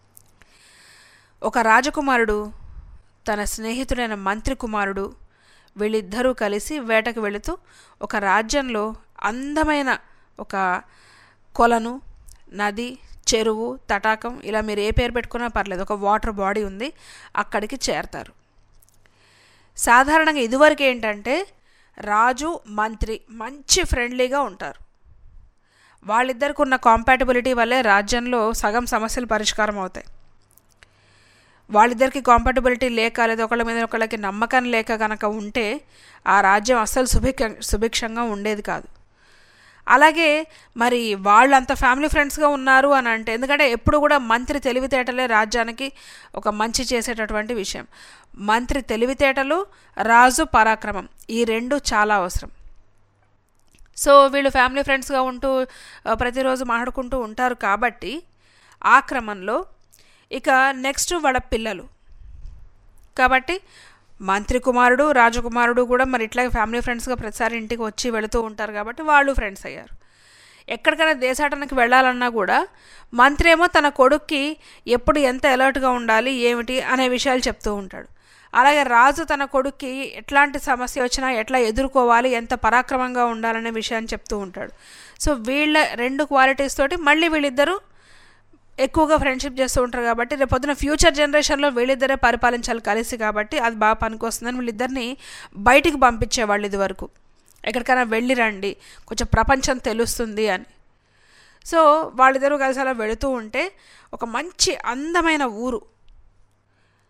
ఒక రాజకుమారుడు తన స్నేహితుడైన మంత్రి కుమారుడు వీళ్ళిద్దరూ కలిసి వేటకు వెళుతూ ఒక రాజ్యంలో అందమైన ఒక కొలను నది చెరువు తటాకం ఇలా మీరు ఏ పేరు పెట్టుకున్నా పర్లేదు ఒక వాటర్ బాడీ ఉంది అక్కడికి చేరతారు సాధారణంగా ఇదివరకు ఏంటంటే రాజు మంత్రి మంచి ఫ్రెండ్లీగా ఉంటారు వాళ్ళిద్దరికి ఉన్న కాంపాటబిలిటీ వల్లే రాజ్యంలో సగం సమస్యలు పరిష్కారం అవుతాయి వాళ్ళిద్దరికి కాంపాటబిలిటీ లేక లేదా ఒకళ్ళ మీద ఒకళ్ళకి నమ్మకం లేక కనుక ఉంటే ఆ రాజ్యం అస్సలు సుభిక్ష సుభిక్షంగా ఉండేది కాదు అలాగే మరి వాళ్ళు అంత ఫ్యామిలీ ఫ్రెండ్స్గా ఉన్నారు అని అంటే ఎందుకంటే ఎప్పుడు కూడా మంత్రి తెలివితేటలే రాజ్యానికి ఒక మంచి చేసేటటువంటి విషయం మంత్రి తెలివితేటలు రాజు పరాక్రమం ఈ రెండు చాలా అవసరం సో వీళ్ళు ఫ్యామిలీ ఫ్రెండ్స్గా ఉంటూ ఆ, ప్రతిరోజు మాట్లాడుకుంటూ ఉంటారు కాబట్టి ఆ క్రమంలో ఇక నెక్స్ట్ వాళ్ళ పిల్లలు కాబట్టి మంత్రి కుమారుడు రాజకుమారుడు కూడా మరి ఇట్లాగే ఫ్యామిలీ ఫ్రెండ్స్గా ప్రతిసారి ఇంటికి వచ్చి వెళుతూ ఉంటారు కాబట్టి వాళ్ళు ఫ్రెండ్స్ అయ్యారు ఎక్కడికైనా దేశాటనకి వెళ్ళాలన్నా కూడా మంత్రి ఏమో తన కొడుక్కి ఎప్పుడు ఎంత అలర్ట్గా ఉండాలి ఏమిటి అనే విషయాలు చెప్తూ ఉంటాడు అలాగే రాజు తన కొడుక్కి ఎట్లాంటి సమస్య వచ్చినా ఎట్లా ఎదుర్కోవాలి ఎంత పరాక్రమంగా ఉండాలనే విషయాన్ని చెప్తూ ఉంటాడు సో వీళ్ళ రెండు క్వాలిటీస్ తోటి మళ్ళీ వీళ్ళిద్దరూ ఎక్కువగా ఫ్రెండ్షిప్ చేస్తూ ఉంటారు కాబట్టి రేపు పొద్దున ఫ్యూచర్ జనరేషన్లో వీళ్ళిద్దరే పరిపాలించాలి కలిసి కాబట్టి అది బాగా పనికొస్తుందని వీళ్ళిద్దరిని బయటికి పంపించేవాళ్ళు ఇది వరకు ఎక్కడికైనా వెళ్ళి రండి కొంచెం ప్రపంచం తెలుస్తుంది అని సో వాళ్ళిద్దరూ కలిసి అలా వెళుతూ ఉంటే ఒక మంచి అందమైన ఊరు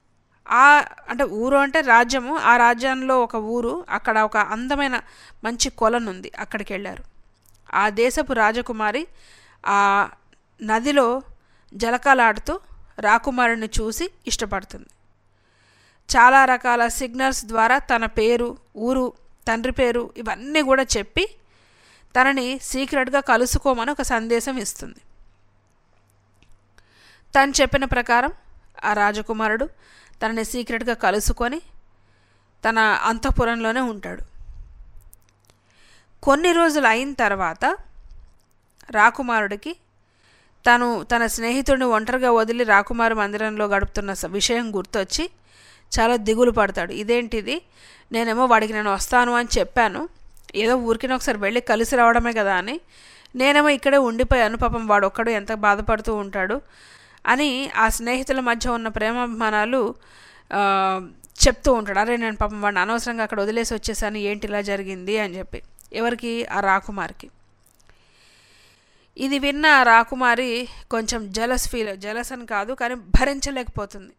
ఆ అంటే ఊరు అంటే రాజ్యము ఆ రాజ్యంలో ఒక ఊరు అక్కడ ఒక అందమైన మంచి కొలను ఉంది అక్కడికి వెళ్ళారు ఆ దేశపు రాజకుమారి ఆ నదిలో జలకాలాడుతూ రాకుమారుని చూసి ఇష్టపడుతుంది చాలా రకాల సిగ్నల్స్ ద్వారా తన పేరు ఊరు తండ్రి పేరు ఇవన్నీ కూడా చెప్పి తనని సీక్రెట్గా కలుసుకోమని ఒక సందేశం ఇస్తుంది తను చెప్పిన ప్రకారం ఆ రాజకుమారుడు తనని సీక్రెట్గా కలుసుకొని తన అంతఃపురంలోనే ఉంటాడు కొన్ని రోజులు అయిన తర్వాత రాకుమారుడికి తను తన స్నేహితుడిని ఒంటరిగా వదిలి రాకుమారు మందిరంలో గడుపుతున్న స- విషయం గుర్తొచ్చి చాలా దిగులు పడతాడు ఇదేంటిది నేనేమో వాడికి నేను వస్తాను అని చెప్పాను ఏదో ఊరికిన ఒకసారి వెళ్ళి కలిసి రావడమే కదా అని నేనేమో ఇక్కడే ఉండిపోయాను పాపం వాడు ఒక్కడు ఎంత బాధపడుతూ ఉంటాడు అని ఆ స్నేహితుల మధ్య ఉన్న ప్రేమాభిమానాలు ఆ, చెప్తూ ఉంటాడు అరే నేను పాపం వాడిని అనవసరంగా అక్కడ వదిలేసి వచ్చేసాను ఏంటి ఇలా జరిగింది అని చెప్పి ఎవరికి ఆ రాకుమార్కి ఇది విన్న ఆ రాకుమారి కొంచెం జలస్ ఫీల్ జలస్ అని కాదు కానీ భరించలేకపోతుంది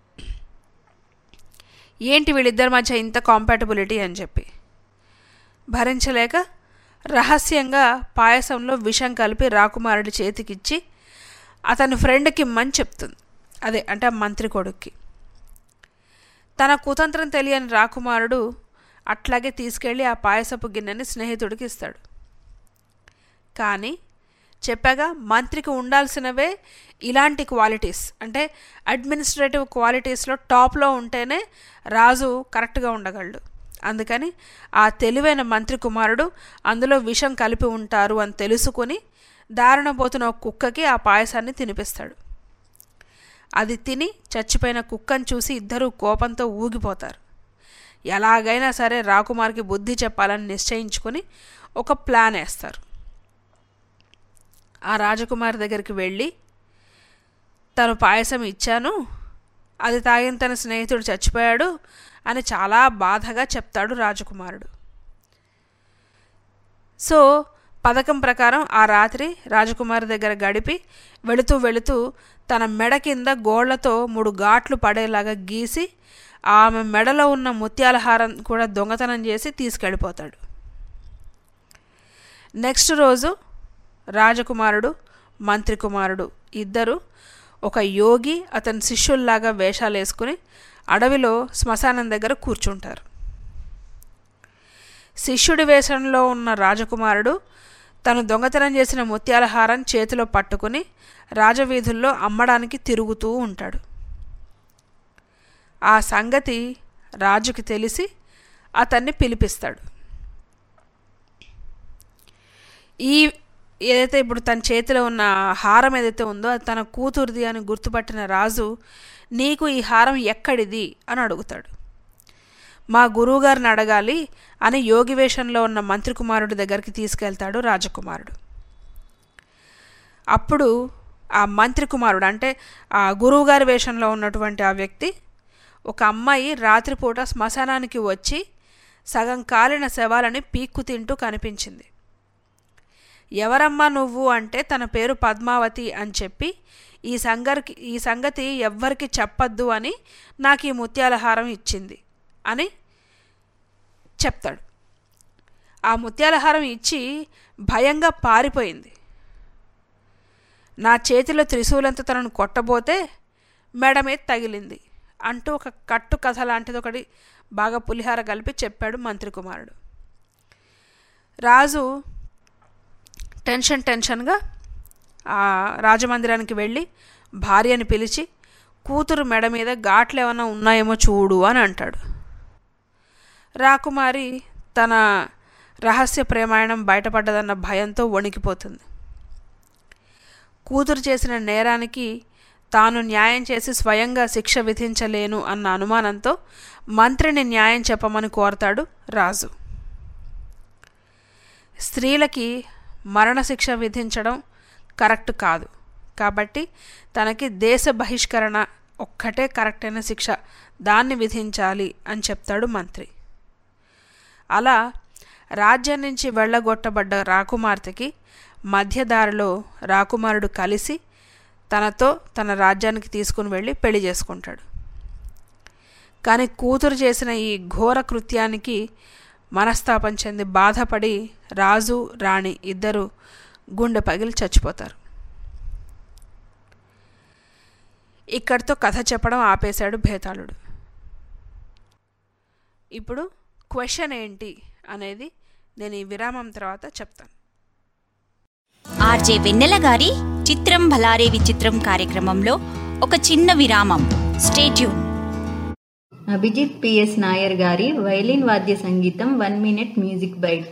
ఏంటి వీళ్ళిద్దరి మధ్య ఇంత కాంపాటబిలిటీ అని చెప్పి భరించలేక రహస్యంగా పాయసంలో విషం కలిపి రాకుమారుడి చేతికిచ్చి అతని ఫ్రెండ్కి ఇమ్మని చెప్తుంది అదే అంటే ఆ మంత్రి కొడుక్కి తన కుతంత్రం తెలియని రాకుమారుడు అట్లాగే తీసుకెళ్ళి ఆ పాయసపు గిన్నెని స్నేహితుడికి ఇస్తాడు కానీ చెప్పాగా మంత్రికి ఉండాల్సినవే ఇలాంటి క్వాలిటీస్ అంటే అడ్మినిస్ట్రేటివ్ క్వాలిటీస్లో టాప్లో ఉంటేనే రాజు కరెక్ట్గా ఉండగలడు అందుకని ఆ తెలివైన మంత్రి కుమారుడు అందులో విషం కలిపి ఉంటారు అని తెలుసుకొని దారుణ పోతున్న ఒక కుక్కకి ఆ పాయసాన్ని తినిపిస్తాడు అది తిని చచ్చిపోయిన కుక్కను చూసి ఇద్దరూ కోపంతో ఊగిపోతారు ఎలాగైనా సరే రాకుమార్కి బుద్ధి చెప్పాలని నిశ్చయించుకొని ఒక ప్లాన్ వేస్తారు ఆ రాజకుమారి దగ్గరికి వెళ్ళి తను పాయసం ఇచ్చాను అది తాగిన తన స్నేహితుడు చచ్చిపోయాడు అని చాలా బాధగా చెప్తాడు రాజకుమారుడు సో పథకం ప్రకారం ఆ రాత్రి రాజకుమారి దగ్గర గడిపి వెళుతూ వెళుతూ తన మెడ కింద గోళ్లతో మూడు ఘాట్లు పడేలాగా గీసి ఆమె మెడలో ఉన్న ముత్యాల హారం కూడా దొంగతనం చేసి తీసుకెళ్ళిపోతాడు నెక్స్ట్ రోజు రాజకుమారుడు మంత్రి కుమారుడు ఇద్దరు ఒక యోగి అతని శిష్యుల్లాగా వేషాలు వేసుకుని అడవిలో శ్మశానం దగ్గర కూర్చుంటారు శిష్యుడి వేషంలో ఉన్న రాజకుమారుడు తను దొంగతనం చేసిన ముత్యాల హారం చేతిలో పట్టుకుని రాజవీధుల్లో అమ్మడానికి తిరుగుతూ ఉంటాడు ఆ సంగతి రాజుకి తెలిసి అతన్ని పిలిపిస్తాడు ఈ ఏదైతే ఇప్పుడు తన చేతిలో ఉన్న హారం ఏదైతే ఉందో అది తన కూతురిది అని గుర్తుపట్టిన రాజు నీకు ఈ హారం ఎక్కడిది అని అడుగుతాడు మా గురువుగారిని అడగాలి అని యోగి వేషంలో ఉన్న మంత్రి కుమారుడి దగ్గరికి తీసుకెళ్తాడు రాజకుమారుడు అప్పుడు ఆ మంత్రి కుమారుడు అంటే ఆ గురువుగారి వేషంలో ఉన్నటువంటి ఆ వ్యక్తి ఒక అమ్మాయి రాత్రిపూట శ్మశానానికి వచ్చి సగం కాలిన శవాలని పీక్కు తింటూ కనిపించింది ఎవరమ్మా నువ్వు అంటే తన పేరు పద్మావతి అని చెప్పి ఈ సంగరికి ఈ సంగతి ఎవ్వరికి చెప్పద్దు అని నాకు ఈ ముత్యాల హారం ఇచ్చింది అని చెప్తాడు ఆ ముత్యాల హారం ఇచ్చి భయంగా పారిపోయింది నా చేతిలో త్రిశూలంతో తనను కొట్టబోతే మెడ మీద తగిలింది అంటూ ఒక కట్టు కథ లాంటిది ఒకటి బాగా పులిహార కలిపి చెప్పాడు మంత్రి కుమారుడు రాజు టెన్షన్ టెన్షన్గా ఆ రాజమందిరానికి వెళ్ళి భార్యని పిలిచి కూతురు మెడ మీద ఘాట్లు ఏమైనా ఉన్నాయేమో చూడు అని అంటాడు రాకుమారి తన రహస్య ప్రేమాయణం బయటపడ్డదన్న భయంతో వణికిపోతుంది కూతురు చేసిన నేరానికి తాను న్యాయం చేసి స్వయంగా శిక్ష విధించలేను అన్న అనుమానంతో మంత్రిని న్యాయం చెప్పమని కోరతాడు రాజు స్త్రీలకి మరణశిక్ష విధించడం కరెక్ట్ కాదు కాబట్టి తనకి దేశ బహిష్కరణ ఒక్కటే కరెక్ట్ అయిన శిక్ష దాన్ని విధించాలి అని చెప్తాడు మంత్రి అలా రాజ్యం నుంచి వెళ్ళగొట్టబడ్డ రాకుమార్తెకి మధ్యదారిలో రాకుమారుడు కలిసి తనతో తన రాజ్యానికి తీసుకుని వెళ్ళి పెళ్లి చేసుకుంటాడు కానీ కూతురు చేసిన ఈ ఘోర కృత్యానికి మనస్తాపం చెంది బాధపడి రాజు రాణి ఇద్దరు గుండె పగిలి చచ్చిపోతారు ఇక్కడితో కథ చెప్పడం ఆపేశాడు భేతాళుడు ఇప్పుడు క్వశ్చన్ ఏంటి అనేది నేను ఈ విరామం తర్వాత చెప్తాను ఆర్జే వెన్నెల గారి చిత్రం భలారే విచిత్రం కార్యక్రమంలో ఒక చిన్న విరామం స్టేట్యూన్ అభిజిత్ పిఎస్ నాయర్ గారి వైలిన్ వాద్య సంగీతం వన్ మినిట్ మ్యూజిక్ బైట్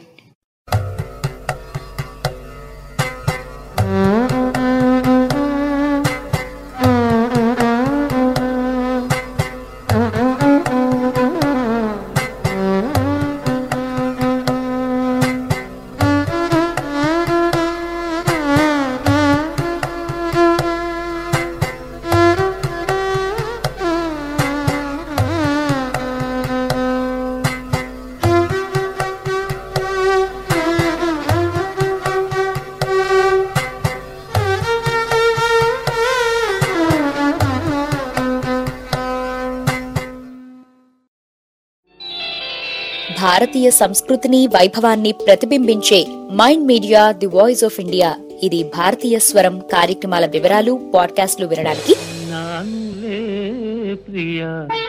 భారతీయ సంస్కృతిని వైభవాన్ని ప్రతిబింబించే Mind Media the voice of India ఇది భారతీయ స్వరం కార్యక్రమాల వివరాలు పాడ్కాస్ట్లు వినడానికి నానులే ప్రియ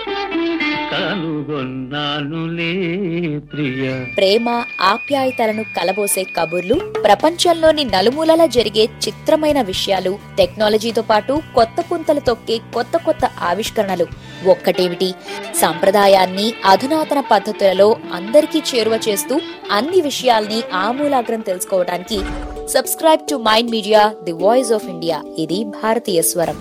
కనుగొన్నానులే ప్రియ ప్రేమ ఆప్యాయతలను కలబోసే కబుర్లు ప్రపంచంలోని నలుమూలలా జరిగే చిత్రమైన విషయాలు టెక్నాలజీతో పాటు కొత్త పుంతలు తొక్కే కొత్త కొత్త ఆవిష్కరణలు ఒక్కటేమిటి సంప్రదాయాన్ని అధునాతన పద్ధతులలో అందరికీ చేరువ చేస్తూ అన్ని విషయాల్ని ఆమూలాగ్రం తెలుసుకోవడానికి subscribe to Mind Media the voice of India ఇది భారతీయ స్వరం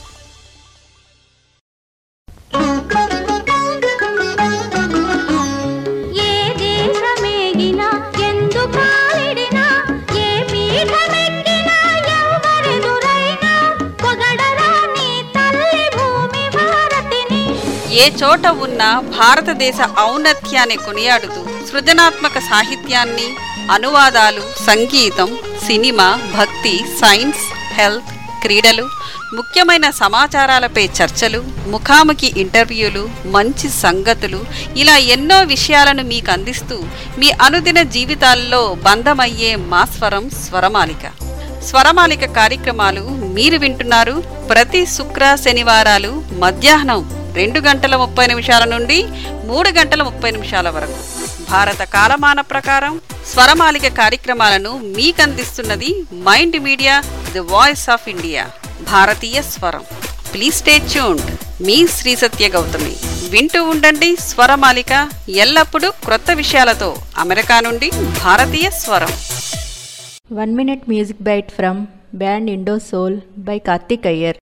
ఏ దేశమేగినా ఎందు కాలిడినా ఏ పీఠమెక్కినా ఎవరెదురైనా పొగడరా నీ తల్లి భూమి భారతిని ఏ చోట ఉన్న భారతదేశ ఔన్నత్యాన్ని కొనియాడుతూ సృజనాత్మక సాహిత్యాన్ని అనువాదాలు సంగీతం సినిమా భక్తి సైన్స్ హెల్త్ క్రీడలు ముఖ్యమైన సమాచారాలపై చర్చలు ముఖాముఖి ఇంటర్వ్యూలు మంచి సంగతులు ఇలా ఎన్నో విషయాలను మీకు అందిస్తూ మీ అనుదిన జీవితాల్లో బంధమయ్యే మా స్వరం స్వరమాలిక స్వరమాలిక కార్యక్రమాలు మీరు వింటున్నారు ప్రతి శుక్ర శనివారాలు మధ్యాహ్నం రెండు గంటల ముప్పై నిమిషాల నుండి మూడు గంటల ముప్పై నిమిషాల వరకు భారత కాలమాన ప్రకారం స్వరమాలిక కార్యక్రమాలను మీకందిస్తున్నది Mind Media the voice of India భారతీయ స్వరం ప్లీజ్ స్టే ట్యూన్డ్ మీ శ్రీ సత్య గౌతమి వింటూ ఉండండి స్వరమాలిక ఎల్లప్పుడూ క్రొత్త విషయాలతో అమెరికా నుండి భారతీయ స్వరం one minute music bite from band Indo Soul by Karthik Iyer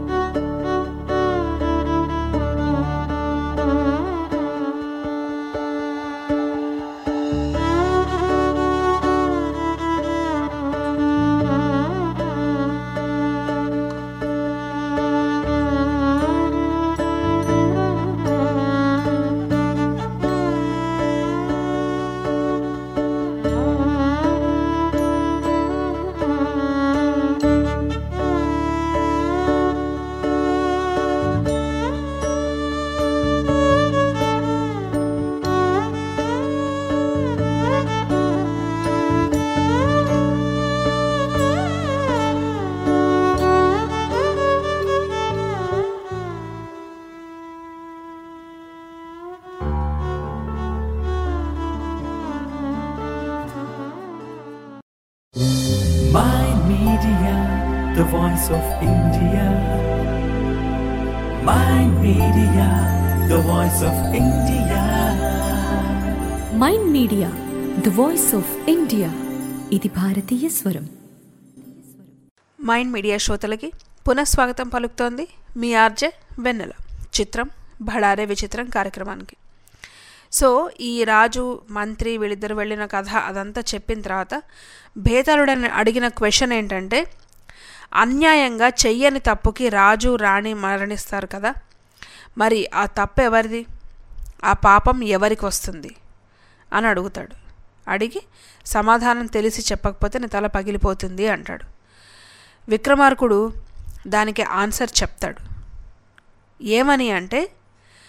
Mind Media, the voice of India. Mind Media, the voice of India. Mind Media the voice of India ఇది భారతీయ స్వరం మైండ్ మీడియా శ్రోతలకి పునఃస్వాగతం పలుకుతోంది మీ ఆర్జే వెన్నెల చిత్రం భడారే విచిత్రం కార్యక్రమానికి సో ఈ రాజు మంత్రి వీళ్ళిద్దరు వెళ్ళిన కథ అదంతా చెప్పిన తర్వాత భేతాళుడని అడిగిన క్వశ్చన్ ఏంటంటే అన్యాయంగా చెయ్యని తప్పుకి రాజు రాణి మరణిస్తారు కదా మరి ఆ తప్పు ఎవరిది ఆ పాపం ఎవరికి వస్తుంది అని అడుగుతాడు అడిగి సమాధానం తెలిసి చెప్పకపోతే నీ తల పగిలిపోతుంది అంటాడు విక్రమార్కుడు దానికి ఆన్సర్ చెప్తాడు ఏమని అంటే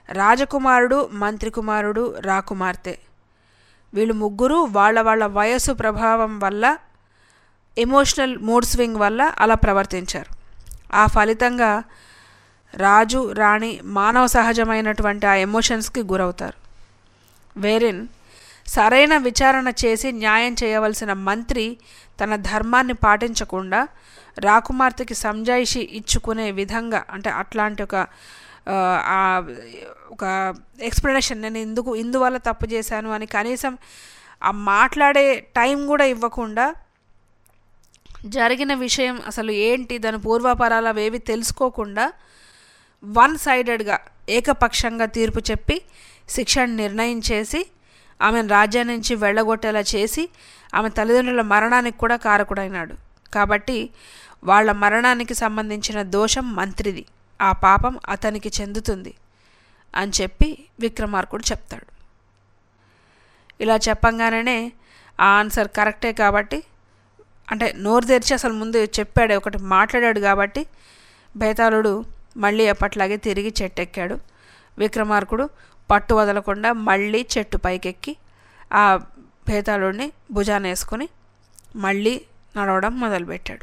రాజకుమారుడు మంత్రి కుమారుడు రాకుమార్తె వీళ్ళు ముగ్గురు వాళ్ళ వాళ్ళ వయస్సు ప్రభావం వల్ల ఎమోషనల్ మూడ్ స్వింగ్ వల్ల అలా ప్రవర్తించారు ఆ ఫలితంగా రాజు రాణి మానవ సహజమైనటువంటి ఆ ఎమోషన్స్కి గురవుతారు వేరిన్ సరైన విచారణ చేసి న్యాయం చేయవలసిన మంత్రి తన ధర్మాన్ని పాటించకుండా రాకుమార్తెకి సంజాయిషి ఇచ్చుకునే విధంగా అంటే అట్లాంటి ఒక ఆ, ఆ, ఒక ఎక్స్ప్లెనేషన్ నేను ఎందుకు ఇందువల్ల తప్పు చేశాను అని కనీసం ఆ మాట్లాడే టైం కూడా ఇవ్వకుండా జరిగిన విషయం అసలు ఏంటి దాని పూర్వాపరాలు అవేవి తెలుసుకోకుండా వన్ సైడెడ్గా ఏకపక్షంగా తీర్పు చెప్పి శిక్షను నిర్ణయించేసి ఆమెను రాజ్యం నుంచి వెళ్ళగొట్టేలా చేసి ఆమె తల్లిదండ్రుల మరణానికి కూడా కారకుడైనాడు కాబట్టి వాళ్ళ మరణానికి సంబంధించిన దోషం మంత్రిది ఆ పాపం అతనికి చెందుతుంది అని చెప్పి విక్రమార్కుడు చెప్తాడు ఇలా చెప్పంగానే ఆ ఆన్సర్ కరెక్టే కాబట్టి అంటే నోరు తెరిచి అసలు ముందు చెప్పాడు ఒకటి మాట్లాడాడు కాబట్టి బేతాళుడు మళ్ళీ ఎప్పట్లాగే తిరిగి చెట్టెక్కాడు విక్రమార్కుడు పట్టు వదలకుండా మళ్ళీ చెట్టు పైకెక్కి ఆ బేతాళుడిని భుజాన వేసుకొని మళ్ళీ నడవడం మొదలుపెట్టాడు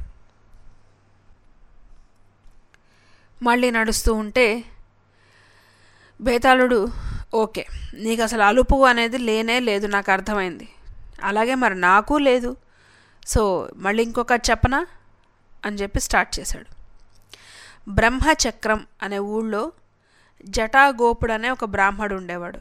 మళ్ళీ నడుస్తూ ఉంటే బేతాళుడు ఓకే నీకు అసలు అలుపు అనేది లేనే లేదు నాకు అర్థమైంది అలాగే మరి నాకు లేదు సో మళ్ళీ ఇంకొక చెప్పనా అని చెప్పి స్టార్ట్ చేశాడు బ్రహ్మచక్రం అనే ఊళ్ళో జటాగోపుడు అనే ఒక బ్రాహ్మడు ఉండేవాడు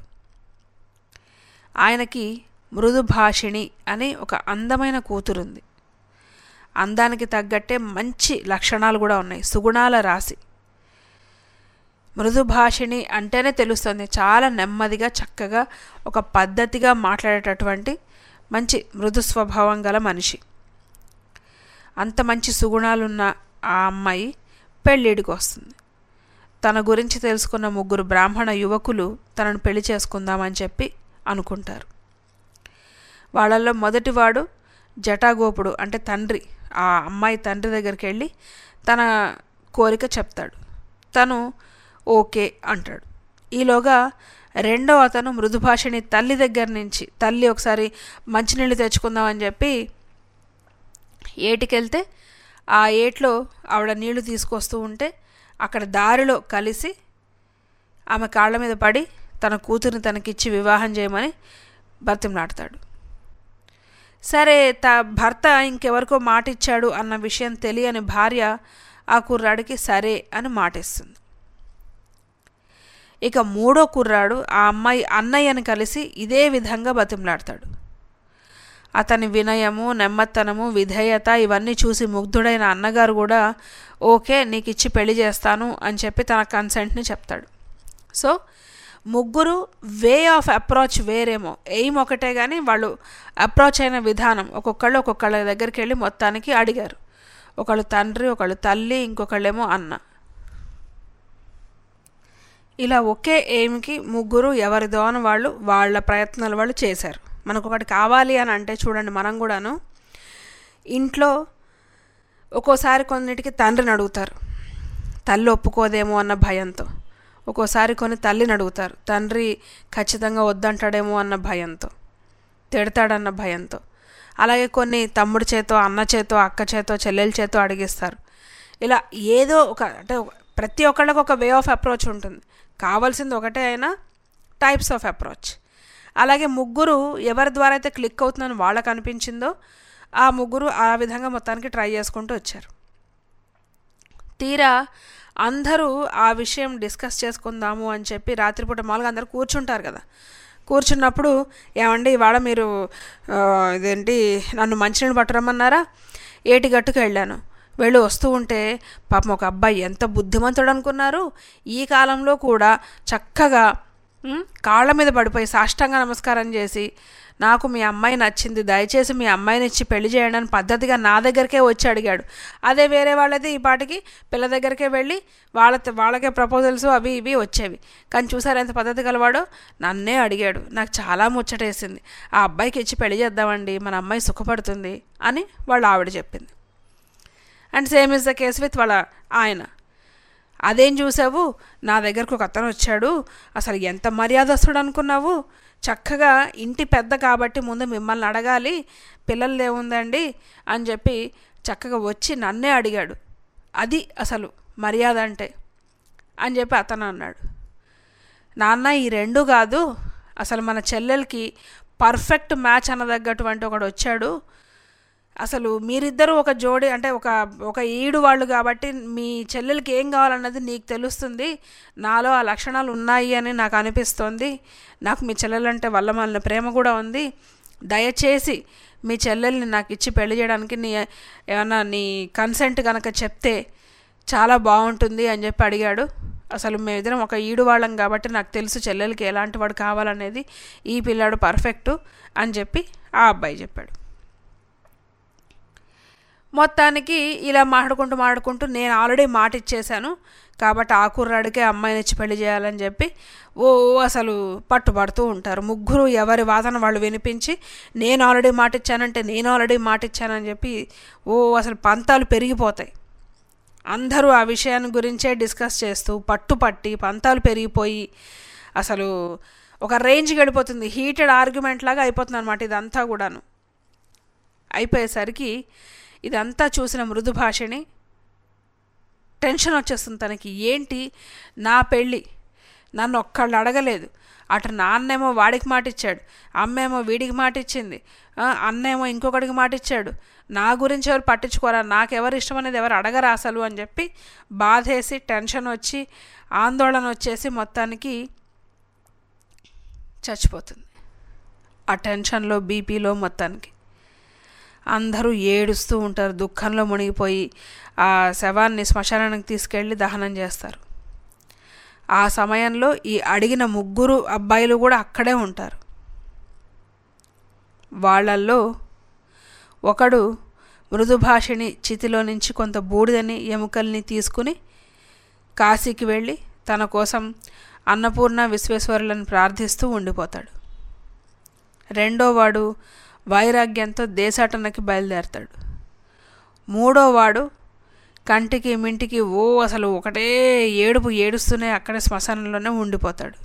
ఆయనకి మృదుభాషిణి అని ఒక అందమైన కూతురుంది అందానికి తగ్గట్టే మంచి లక్షణాలు కూడా ఉన్నాయి సుగుణాల రాశి మృదుభాషిణి అంటేనే తెలుస్తుంది చాలా నెమ్మదిగా చక్కగా ఒక పద్ధతిగా మాట్లాడేటటువంటి మంచి మృదు స్వభావం గల మనిషి అంత మంచి సుగుణాలున్న ఆ అమ్మాయి పెళ్ళిడికి వస్తుంది తన గురించి తెలుసుకున్న ముగ్గురు బ్రాహ్మణ యువకులు తనను పెళ్లి చేసుకుందామని చెప్పి అనుకుంటారు వాళ్ళల్లో మొదటివాడు జటాగోపుడు అంటే తండ్రి ఆ అమ్మాయి తండ్రి దగ్గరికి వెళ్ళి తన కోరిక చెప్తాడు తను ఓకే అంటాడు ఈలోగా రెండో అతను మృదుభాషని తల్లి దగ్గర నుంచి తల్లి ఒకసారి మంచినీళ్ళు తెచ్చుకుందామని చెప్పి ఏటికెళ్తే ఆ ఏట్లో ఆవిడ నీళ్లు తీసుకొస్తూ ఉంటే అక్కడ దారిలో కలిసి ఆమె కాళ్ళ మీద పడి తన కూతురిని తనకిచ్చి వివాహం చేయమని బతిమలాడతాడు సరే త భర్త ఇంకెవరికో మాట ఇచ్చాడు అన్న విషయం తెలియని భార్య ఆ కుర్రాడికి సరే అని మాటిస్తుంది ఇక మూడో కుర్రాడు ఆ అమ్మాయి అన్నయ్యని కలిసి ఇదే విధంగా బతిమలాడతాడు అతని వినయము నెమ్మత్తనము విధేయత ఇవన్నీ చూసి ముగ్ధుడైన అన్నగారు కూడా ఓకే నీకు ఇచ్చి పెళ్లి చేస్తాను అని చెప్పి తన కన్సెంట్ని చెప్తాడు సో ముగ్గురు వే ఆఫ్ అప్రోచ్ వేరేమో ఎయిమ్ ఒకటే కానీ వాళ్ళు అప్రోచ్ అయిన విధానం ఒక్కొక్కళ్ళు ఒక్కొక్కళ్ళ దగ్గరికి వెళ్ళి మొత్తానికి అడిగారు ఒకళ్ళు తండ్రి ఒకళ్ళు తల్లి ఇంకొకళ్ళేమో అన్న ఇలా ఒకే ఎయిమ్కి ముగ్గురు ఎవరి దోన వాళ్ళు వాళ్ళ ప్రయత్నాలు వాళ్ళు చేశారు మనకు ఒకటి కావాలి అని అంటే చూడండి మనం కూడాను ఇంట్లో ఒక్కోసారి కొన్నిటికి తండ్రిని అడుగుతారు తల్లి ఒప్పుకోదేమో అన్న భయంతో ఒక్కోసారి కొన్ని తల్లిని అడుగుతారు తండ్రి ఖచ్చితంగా వద్దంటాడేమో అన్న భయంతో తిడతాడన్న భయంతో అలాగే కొన్ని తమ్ముడి చేతో అన్న చేతో అక్క చేతో చెల్లెల చేతో అడిగిస్తారు ఇలా ఏదో ఒక అంటే ప్రతి ఒక్కళ్ళకి ఒక వే ఆఫ్ అప్రోచ్ ఉంటుంది కావాల్సింది ఒకటే అయినా టైప్స్ ఆఫ్ అప్రోచ్ అలాగే ముగ్గురు ఎవరి ద్వారా అయితే క్లిక్ అవుతుందని వాళ్ళకు అనిపించిందో ఆ ముగ్గురు ఆ విధంగా మొత్తానికి ట్రై చేసుకుంటూ వచ్చారు తీరా అందరూ ఆ విషయం డిస్కస్ చేసుకుందాము అని చెప్పి రాత్రిపూట మామూలుగా అందరూ కూర్చుంటారు కదా కూర్చున్నప్పుడు ఏమండి ఇవాళ మీరు ఆ, ఇదేంటి నన్ను మంచినీళ్ళు పట్టరమ్మన్నారా ఏటి గట్టుకు వెళ్ళాను వెళ్ళి వస్తూ ఉంటే పాపం ఒక అబ్బాయి ఎంత బుద్ధిమంతుడు అనుకున్నారు ఈ కాలంలో కూడా చక్కగా ఉమ్, కాళ్ళ మీద పడిపోయి సాష్టాంగ నమస్కారం చేసి నాకు మీ అమ్మాయి నచ్చింది దయచేసి మీ అమ్మాయిని ఇచ్చి పెళ్లి చేయండి అని పద్ధతిగా నా దగ్గరికే వచ్చి అడిగాడు అదే వేరే వాళ్ళైతే ఈ పాటికి పిల్ల దగ్గరికే వెళ్ళి వాళ్ళ వాళ్ళకే ప్రపోజల్స్ అవి ఇవి వచ్చేవి కానీ చూసారు ఎంత పద్ధతి గలవాడో నన్నే అడిగాడు నాకు చాలా ముచ్చటేసింది ఆ అబ్బాయికి ఇచ్చి పెళ్లి చేద్దామండి మన అమ్మాయి సుఖపడుతుంది అని వాళ్ళ ఆవిడ చెప్పింది and same is the case with వాళ్ళ ఆయన అదేం చూసావు నా దగ్గరకు ఒక అతను వచ్చాడు అసలు ఎంత మర్యాదస్తుడు అనుకున్నావు చక్కగా ఇంటి పెద్ద కాబట్టి ముందు మిమ్మల్ని అడగాలి పిల్లలు ఏముందండి అని చెప్పి చక్కగా వచ్చి నన్నే అడిగాడు అది అసలు మర్యాద అంటే అని చెప్పి అతను అన్నాడు నాన్న ఈ రెండు కాదు అసలు మన చెల్లెలకి పర్ఫెక్ట్ మ్యాచ్ అనదగ్గటువంటి ఒకడు వచ్చాడు అసలు మీరిద్దరూ ఒక జోడి అంటే ఒక ఒక ఈడు వాళ్ళు కాబట్టి మీ చెల్లెలకి ఏం కావాలన్నది నీకు తెలుస్తుంది నాలో ఆ లక్షణాలు ఉన్నాయి అని నాకు అనిపిస్తోంది నాకు మీ చెల్లెలంటే వల్ల మాలిన ప్రేమ కూడా ఉంది దయచేసి మీ చెల్లెల్ని నాకు ఇచ్చి పెళ్లి చేయడానికి నీ ఏమన్నా నీ కన్సెంట్ కనుక చెప్తే చాలా బాగుంటుంది అని చెప్పి అడిగాడు అసలు మేమిద్దరం ఒక ఈడు వాళ్ళం కాబట్టి నాకు తెలుసు చెల్లెలకి ఎలాంటి వాడు కావాలనేది ఈ పిల్లాడు పర్ఫెక్టు అని చెప్పి ఆ అబ్బాయి చెప్పాడు మొత్తానికి ఇలా మాట్లాడుకుంటూ మాట్లాడుకుంటూ నేను ఆల్రెడీ మాట ఇచ్చేశాను కాబట్టి ఆ కుర్రాడికే అమ్మాయిని ఇచ్చి పెళ్లి చేయాలని చెప్పి ఓ అసలు పట్టుబడుతూ ఉంటారు ముగ్గురు ఎవరి వాదన వాళ్ళు వినిపించి నేను ఆల్రెడీ మాట ఇచ్చానంటే నేను ఆల్రెడీ మాట ఇచ్చానని చెప్పి ఓ అసలు పంతాలు పెరిగిపోతాయి అందరూ ఆ విషయాన్ని గురించే డిస్కస్ చేస్తూ పట్టుపట్టి పంతాలు పెరిగిపోయి అసలు ఒక రేంజ్కి వెళ్ళిపోతుంది హీటెడ్ ఆర్గ్యుమెంట్ లాగా అయిపోతుంది అనమాట ఇదంతా కూడాను అయిపోయేసరికి ఇదంతా చూసిన మృదు భాషని టెన్షన్ వచ్చేస్తుంది తనకి ఏంటి నా పెళ్ళి నన్ను ఒక్కళ్ళు అడగలేదు అటు నాన్నేమో వాడికి మాట ఇచ్చాడు అమ్మేమో వీడికి మాట ఇచ్చింది ఆ, అన్నేమో ఇంకొకడికి మాట ఇచ్చాడు నా గురించి ఎవరు పట్టించుకోరా నాకెవరు ఇష్టం అనేది ఎవరు అడగరా అసలు అని చెప్పి బాధేసి టెన్షన్ వచ్చి ఆందోళన వచ్చేసి మొత్తానికి చచ్చిపోతుంది ఆ టెన్షన్లో బీపీలో మొత్తానికి అందరూ ఏడుస్తూ ఉంటారు దుఃఖంలో మునిగిపోయి ఆ శవాన్ని శ్మశానానికి తీసుకెళ్ళి దహనం చేస్తారు ఆ సమయంలో ఈ అడిగిన ముగ్గురు అబ్బాయిలు కూడా అక్కడే ఉంటారు వాళ్ళల్లో ఒకడు మృదుభాషిణి చితిలో నుంచి కొంత బూడిదని ఎముకల్ని తీసుకుని కాశీకి వెళ్ళి తన కోసం అన్నపూర్ణ విశ్వేశ్వరులను ప్రార్థిస్తూ ఉండిపోతాడు రెండో వాడు వైరాగ్యంతో దేశాటనకి బయలుదేరతాడు మూడో వాడు కంటికి మింటికి ఓ అసలు ఒకటే ఏడుపు ఏడుస్తూనే అక్కడే శ్మశానంలోనే ఉండిపోతాడు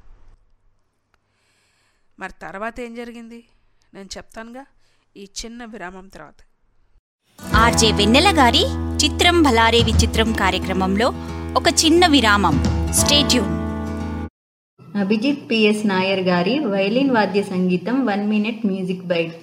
మరి తర్వాత ఏం జరిగింది నేను చెప్తానుగా ఈ చిన్న విరామం తర్వాత ఆర్జే వెన్నెల గారి చిత్రం భలారే విచిత్రం కార్యక్రమంలో ఒక చిన్న విరామం స్టేట్యూన్ అభిజిత్ పిఎస్ నాయర్ గారి వైలిన్ వాద్య సంగీతం వన్ మినిట్ మ్యూజిక్ బైట్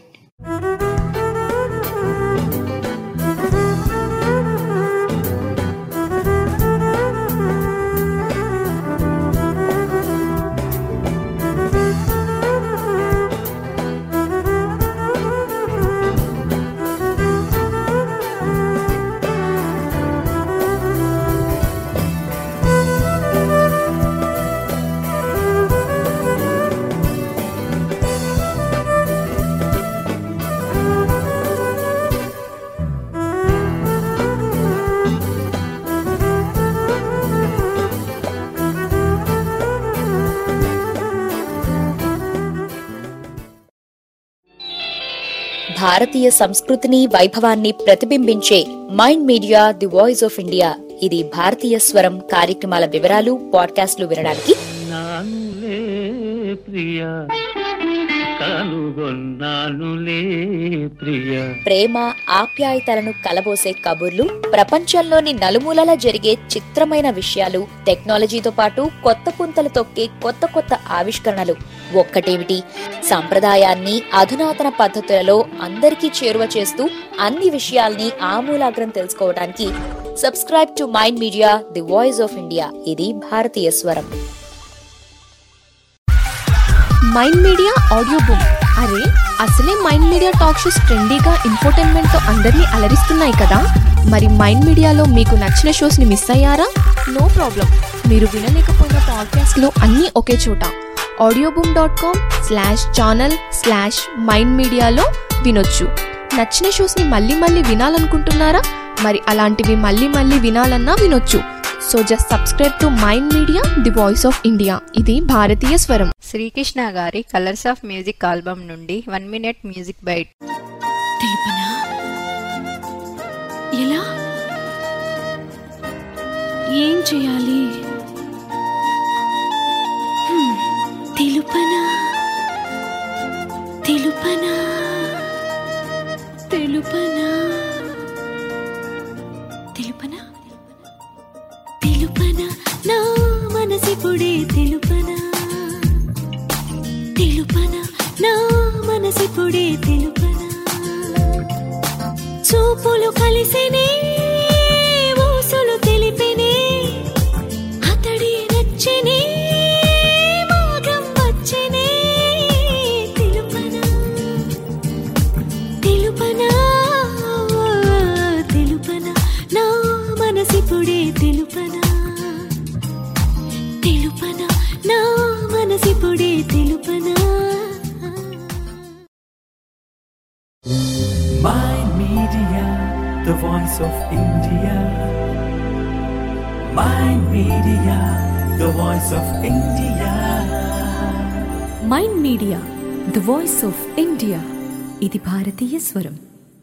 భారతీయ సంస్కృతిని వైభవాన్ని ప్రతిబింబించే Mind Media the voice of India ఇది భారతీయ స్వరం కార్యక్రమాల వివరాలు పాడ్కాస్ట్లు వినడానికి నానులే ప్రియ కనుగొన్నానులే ప్రియ ప్రేమ ఆప్యాయతలను కలబోసే కబుర్లు ప్రపంచంలోని నలుమూలలా జరిగే చిత్రమైన విషయాలు టెక్నాలజీతో పాటు కొత్త పుంతలు తొక్కే కొత్త కొత్త ఆవిష్కరణలు ఒక్కటేమిటి సంప్రదాయాన్ని అధునాతన పద్ధతులలో అందరికీ చేరువ చేస్తూ అన్ని విషయాల్ని ఆమూలాగ్రం తెలుసుకోవడానికి subscribe to Mind Media the voice of India ఇది భారతీయ స్వరం మైండ్ మీడియా ఆడియో బుక్ అరే అసలే మైండ్ మీడియా టాక్ షోస్ ట్రెండీగా ఇన్ఫోటైన్మెంట్తో అందరినీ అలరిస్తున్నాయి కదా మరి మైండ్ మీడియాలో మీకు నచ్చిన షోస్ని మిస్ అయ్యారా నో ప్రాబ్లం మీరు వినలేకపోయిన పాడ్కాస్ట్లో అన్నీ ఒకే చోట Audioboom dot com slash channel slash Mind మీడియాలో వినొచ్చు నచ్చిన షోస్ని మళ్ళీ మళ్ళీ వినాలనుకుంటున్నారా మరి అలాంటివి మళ్ళీ మళ్ళీ వినాలన్నా వినొచ్చు so just subscribe to Mind Media the voice of India ఇది భారతీయ స్వరం శ్రీకృష్ణ గారి కలర్స్ ఆఫ్ మ్యూజిక్ ఆల్బమ్ నుండి వన్ మినిట్ మ్యూజిక్ బైట్ తెలుపనా ఎలా ఏం చేయాలి హ్మ్, తెలుపనా తెలుపనా తెలుపనా తెలుపనా తెలుపనా నా మనసిపుడే తెలుపనా తెలుపనా నా మనసిపుడే తెలుపనా చూపులు కలిసినే ఊసులు తెలిపినే అతడి నచ్చినే మాగం వచ్చనే తెలుపనా తెలుపనా తెలుపనా నా మనసిపుడే తెలుపనా తెలుపనా నా మనసిపుడే తెలుపనా Mind Media, the voice of India. Mind Media, the voice of India. Mind Media the voice of India ఇది భారతీయ స్వరం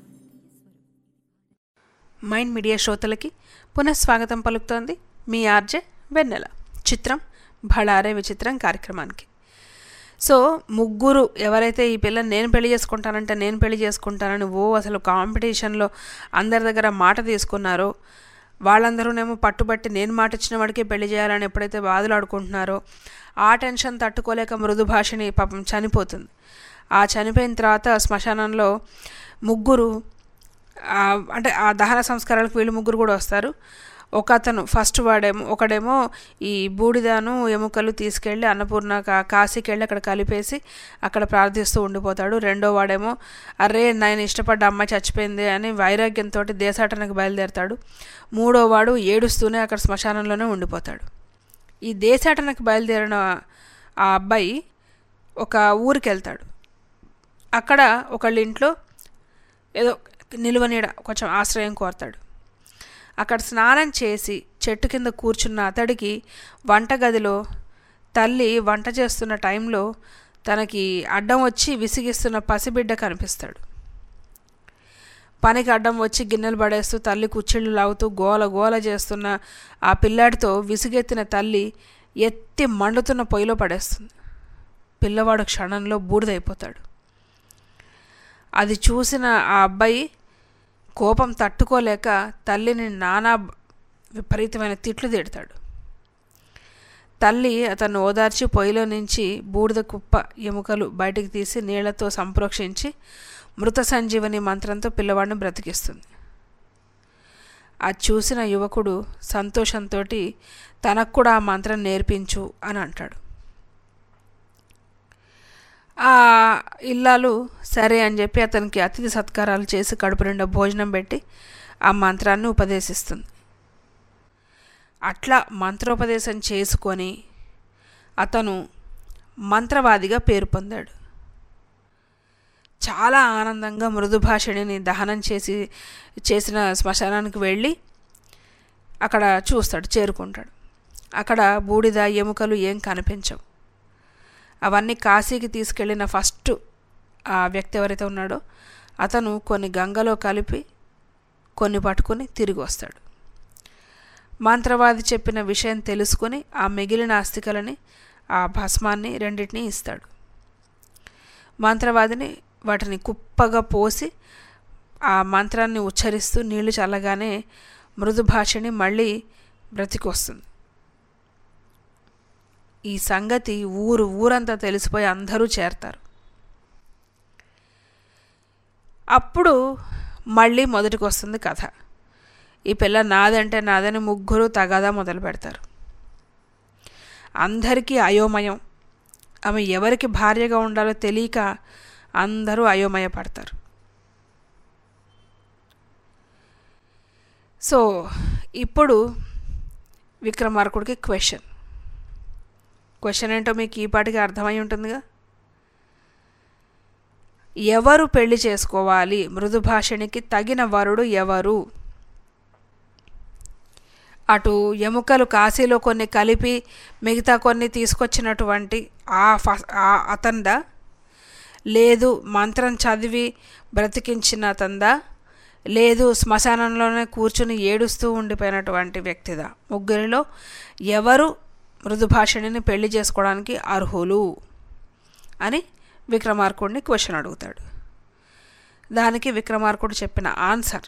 మైండ్ మీడియా శ్రోతలకి పునఃస్వాగతం పలుకుతోంది మీ ఆర్జే వెన్నెల చిత్రం భళారే విచిత్రం కార్యక్రమానికి సో ముగ్గురు ఎవరైతే ఈ పిల్లని నేను పెళ్లి చేసుకుంటానంటే నేను పెళ్లి చేసుకుంటానని ఓ అసలు కాంపిటీషన్లో అందరి దగ్గర మాట తీసుకున్నారో వాళ్ళందరూనేమో పట్టుబట్టి నేను మాట ఇచ్చిన వాడికే పెళ్లి చేయాలని ఎప్పుడైతే బాధలు ఆడుకుంటున్నారో ఆ టెన్షన్ తట్టుకోలేక మృదు భాషని పాపం చనిపోతుంది ఆ చనిపోయిన తర్వాత శ్మశానంలో ముగ్గురు ఆ, అంటే ఆ దహన సంస్కారాలకు వీళ్ళు ముగ్గురు కూడా వస్తారు ఒక అతను ఫస్ట్ వాడేమో ఒకడేమో ఈ బూడిదను ఎముకలు తీసుకెళ్ళి అన్నపూర్ణ కా- కాశీకి వెళ్ళి అక్కడ కలిపేసి అక్కడ ప్రార్థిస్తూ ఉండిపోతాడు రెండో వాడేమో అరే నేను ఇష్టపడ్డ అమ్మాయి చచ్చిపోయింది అని వైరాగ్యంతో దేశాటనకు బయలుదేరతాడు మూడో వాడు ఏడుస్తూనే అక్కడ శ్మశానంలోనే ఉండిపోతాడు ఈ దేశాటనకు బయలుదేరిన ఆ అబ్బాయి ఒక ఊరికి వెళ్తాడు అక్కడ ఒకళ్ళ ఇంట్లో ఏదో నిలువనీడ కొంచెం ఆశ్రయం కోరతాడు అక్కడ స్నానం చేసి చెట్టు కింద కూర్చున్న అతడికి వంటగదిలో తల్లి వంట చేస్తున్న టైంలో తనకి అడ్డం వచ్చి విసిగిస్తున్న పసిబిడ్డ కనిపిస్తాడు పనికి అడ్డం వచ్చి గిన్నెలు పడేస్తూ తల్లి కుచ్చిళ్ళు లాగుతూ గోల గోల చేస్తున్న ఆ పిల్లాడితో విసిగెత్తిన తల్లి ఎత్తి మండుతున్న పొయ్యిలో పడేస్తుంది పిల్లవాడు క్షణంలో బూడిదైపోతాడు అది చూసిన ఆ అబ్బాయి కోపం తట్టుకోలేక తల్లిని నానా విపరీతమైన తిట్లు తిడతాడు తల్లి అతన్ని ఓదార్చి పొయ్యిలో నుంచి బూడిద కుప్ప ఎముకలు బయటికి తీసి నీళ్లతో సంప్రోక్షించి మృత సంజీవని మంత్రంతో పిల్లవాడిని బ్రతికిస్తుంది అది చూసిన యువకుడు సంతోషంతో తనకు కూడా ఆ మంత్రం నేర్పించు అని అంటాడు ఆ ఇల్లాలు సరే అని చెప్పి అతనికి అతిథి సత్కారాలు చేసి కడుపు నిండా భోజనం పెట్టి ఆ మంత్రాన్ని ఉపదేశిస్తుంది అట్లా మంత్రోపదేశం చేసుకొని అతను మంత్రవాదిగా పేరు పొందాడు చాలా ఆనందంగా మృదుభాషిణిని దహనం చేసి చేసిన శ్మశానానికి వెళ్ళి అక్కడ చూస్తాడు చేరుకుంటాడు అక్కడ బూడిద ఎముకలు ఏం కనిపించవు అవన్నీ కాశీకి తీసుకెళ్ళిన ఫస్ట్ ఆ వ్యక్తి ఎవరైతే ఉన్నాడో అతను కొన్ని గంగలో కలిపి కొన్ని పట్టుకొని తిరిగి వస్తాడు మంత్రవాది చెప్పిన విషయం తెలుసుకొని ఆ మిగిలిన అస్థికలని ఆ భస్మాన్ని రెండింటినీ ఇస్తాడు మంత్రవాదిని వాటిని కుప్పగా పోసి ఆ మంత్రాన్ని ఉచ్చరిస్తూ నీళ్లు చల్లగానే మృదు భాషని మళ్ళీ బ్రతికొస్తుంది ఈ సంగతి ఊరు ఊరంతా తెలిసిపోయి అందరూ చేరతారు అప్పుడు మళ్ళీ మొదటికి వస్తుంది కథ ఈ పిల్ల నాదంటే నాదని ముగ్గురు తగాదా మొదలు పెడతారు అందరికీ అయోమయం ఆమె ఎవరికి భార్యగా ఉండాలో తెలియక అందరూ అయోమయపడతారు సో ఇప్పుడు విక్రమార్కుడికి క్వశ్చన్ క్వశ్చన్ ఏంటో మీకు ఈ పాటికి అర్థమై ఉంటుందిగా ఎవరు పెళ్లి చేసుకోవాలి మృదుభాషిణికి తగిన వరుడు ఎవరు అటు ఎముకలు కాశీలో కొన్ని కలిపి మిగతా కొన్ని తీసుకొచ్చినటువంటి ఆ ఫ ఆ అతందా లేదు మంత్రం చదివి బ్రతికించిన అతందా లేదు శ్మశానంలోనే కూర్చుని ఏడుస్తూ ఉండిపోయినటువంటి వ్యక్తిదా ముగ్గురిలో ఎవరు మృదుభాషణిని పెళ్లి చేసుకోవడానికి అర్హులు అని విక్రమార్కుడిని క్వశ్చన్ అడుగుతాడు దానికి విక్రమార్కుడు చెప్పిన ఆన్సర్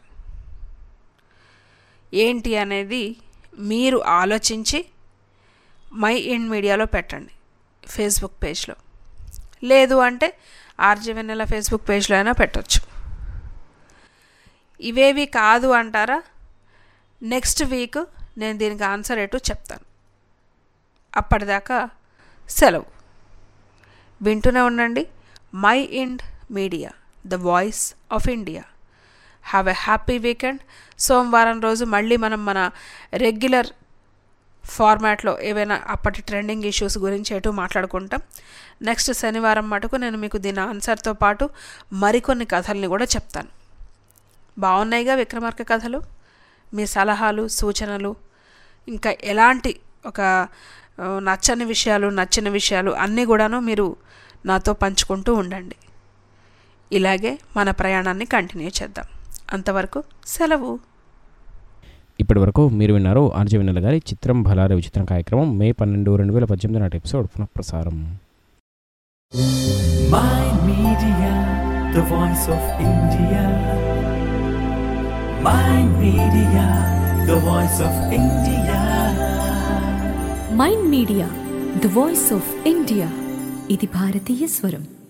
ఏంటి అనేది మీరు ఆలోచించి మై ఇన్ మీడియాలో పెట్టండి ఫేస్బుక్ పేజ్లో లేదు అంటే ఆర్జీ వెన్నెల ఫేస్బుక్ పేజ్లో అయినా పెట్టచ్చు ఇవేవి కాదు అంటారా నెక్స్ట్ వీక్ నేను దీనికి ఆన్సర్ ఎటు చెప్తాను అప్పటిదాకా సెలవు వింటూనే ఉండండి Mind Media the voice of India have a happy weekend సోమవారం రోజు మళ్ళీ మనం మన రెగ్యులర్ ఫార్మాట్లో ఏవైనా అప్పటి ట్రెండింగ్ ఇష్యూస్ గురించి ఎటు మాట్లాడుకుంటాం నెక్స్ట్ శనివారం మటుకు నేను మీకు దీని ఆన్సర్తో పాటు మరికొన్ని కథల్ని కూడా చెప్తాను బాగున్నాయిగా విక్రమార్క కథలు మీ సలహాలు సూచనలు ఇంకా ఎలాంటి ఒక ఆ, నచ్చని విషయాలు నచ్చిన విషయాలు అన్నీ కూడాను మీరు నాతో పంచుకుంటూ ఉండండి ఇలాగే మన ప్రయాణాన్ని కంటిన్యూ చేద్దాం అంతవరకు సెలవు ఇప్పటి వరకు మీరు విన్నారు ఆర్జే వెన్నెల గారి చిత్రం భలారే విచిత్రం కార్యక్రమం మే పన్నెండు రెండు వేల పద్దెనిమిది నాటి ఎపిసోడ్ పునఃప్రసారం My Media, the voice of India. My Media, the voice of India. Mind Media the voice of India ఇది భారతీయ స్వరం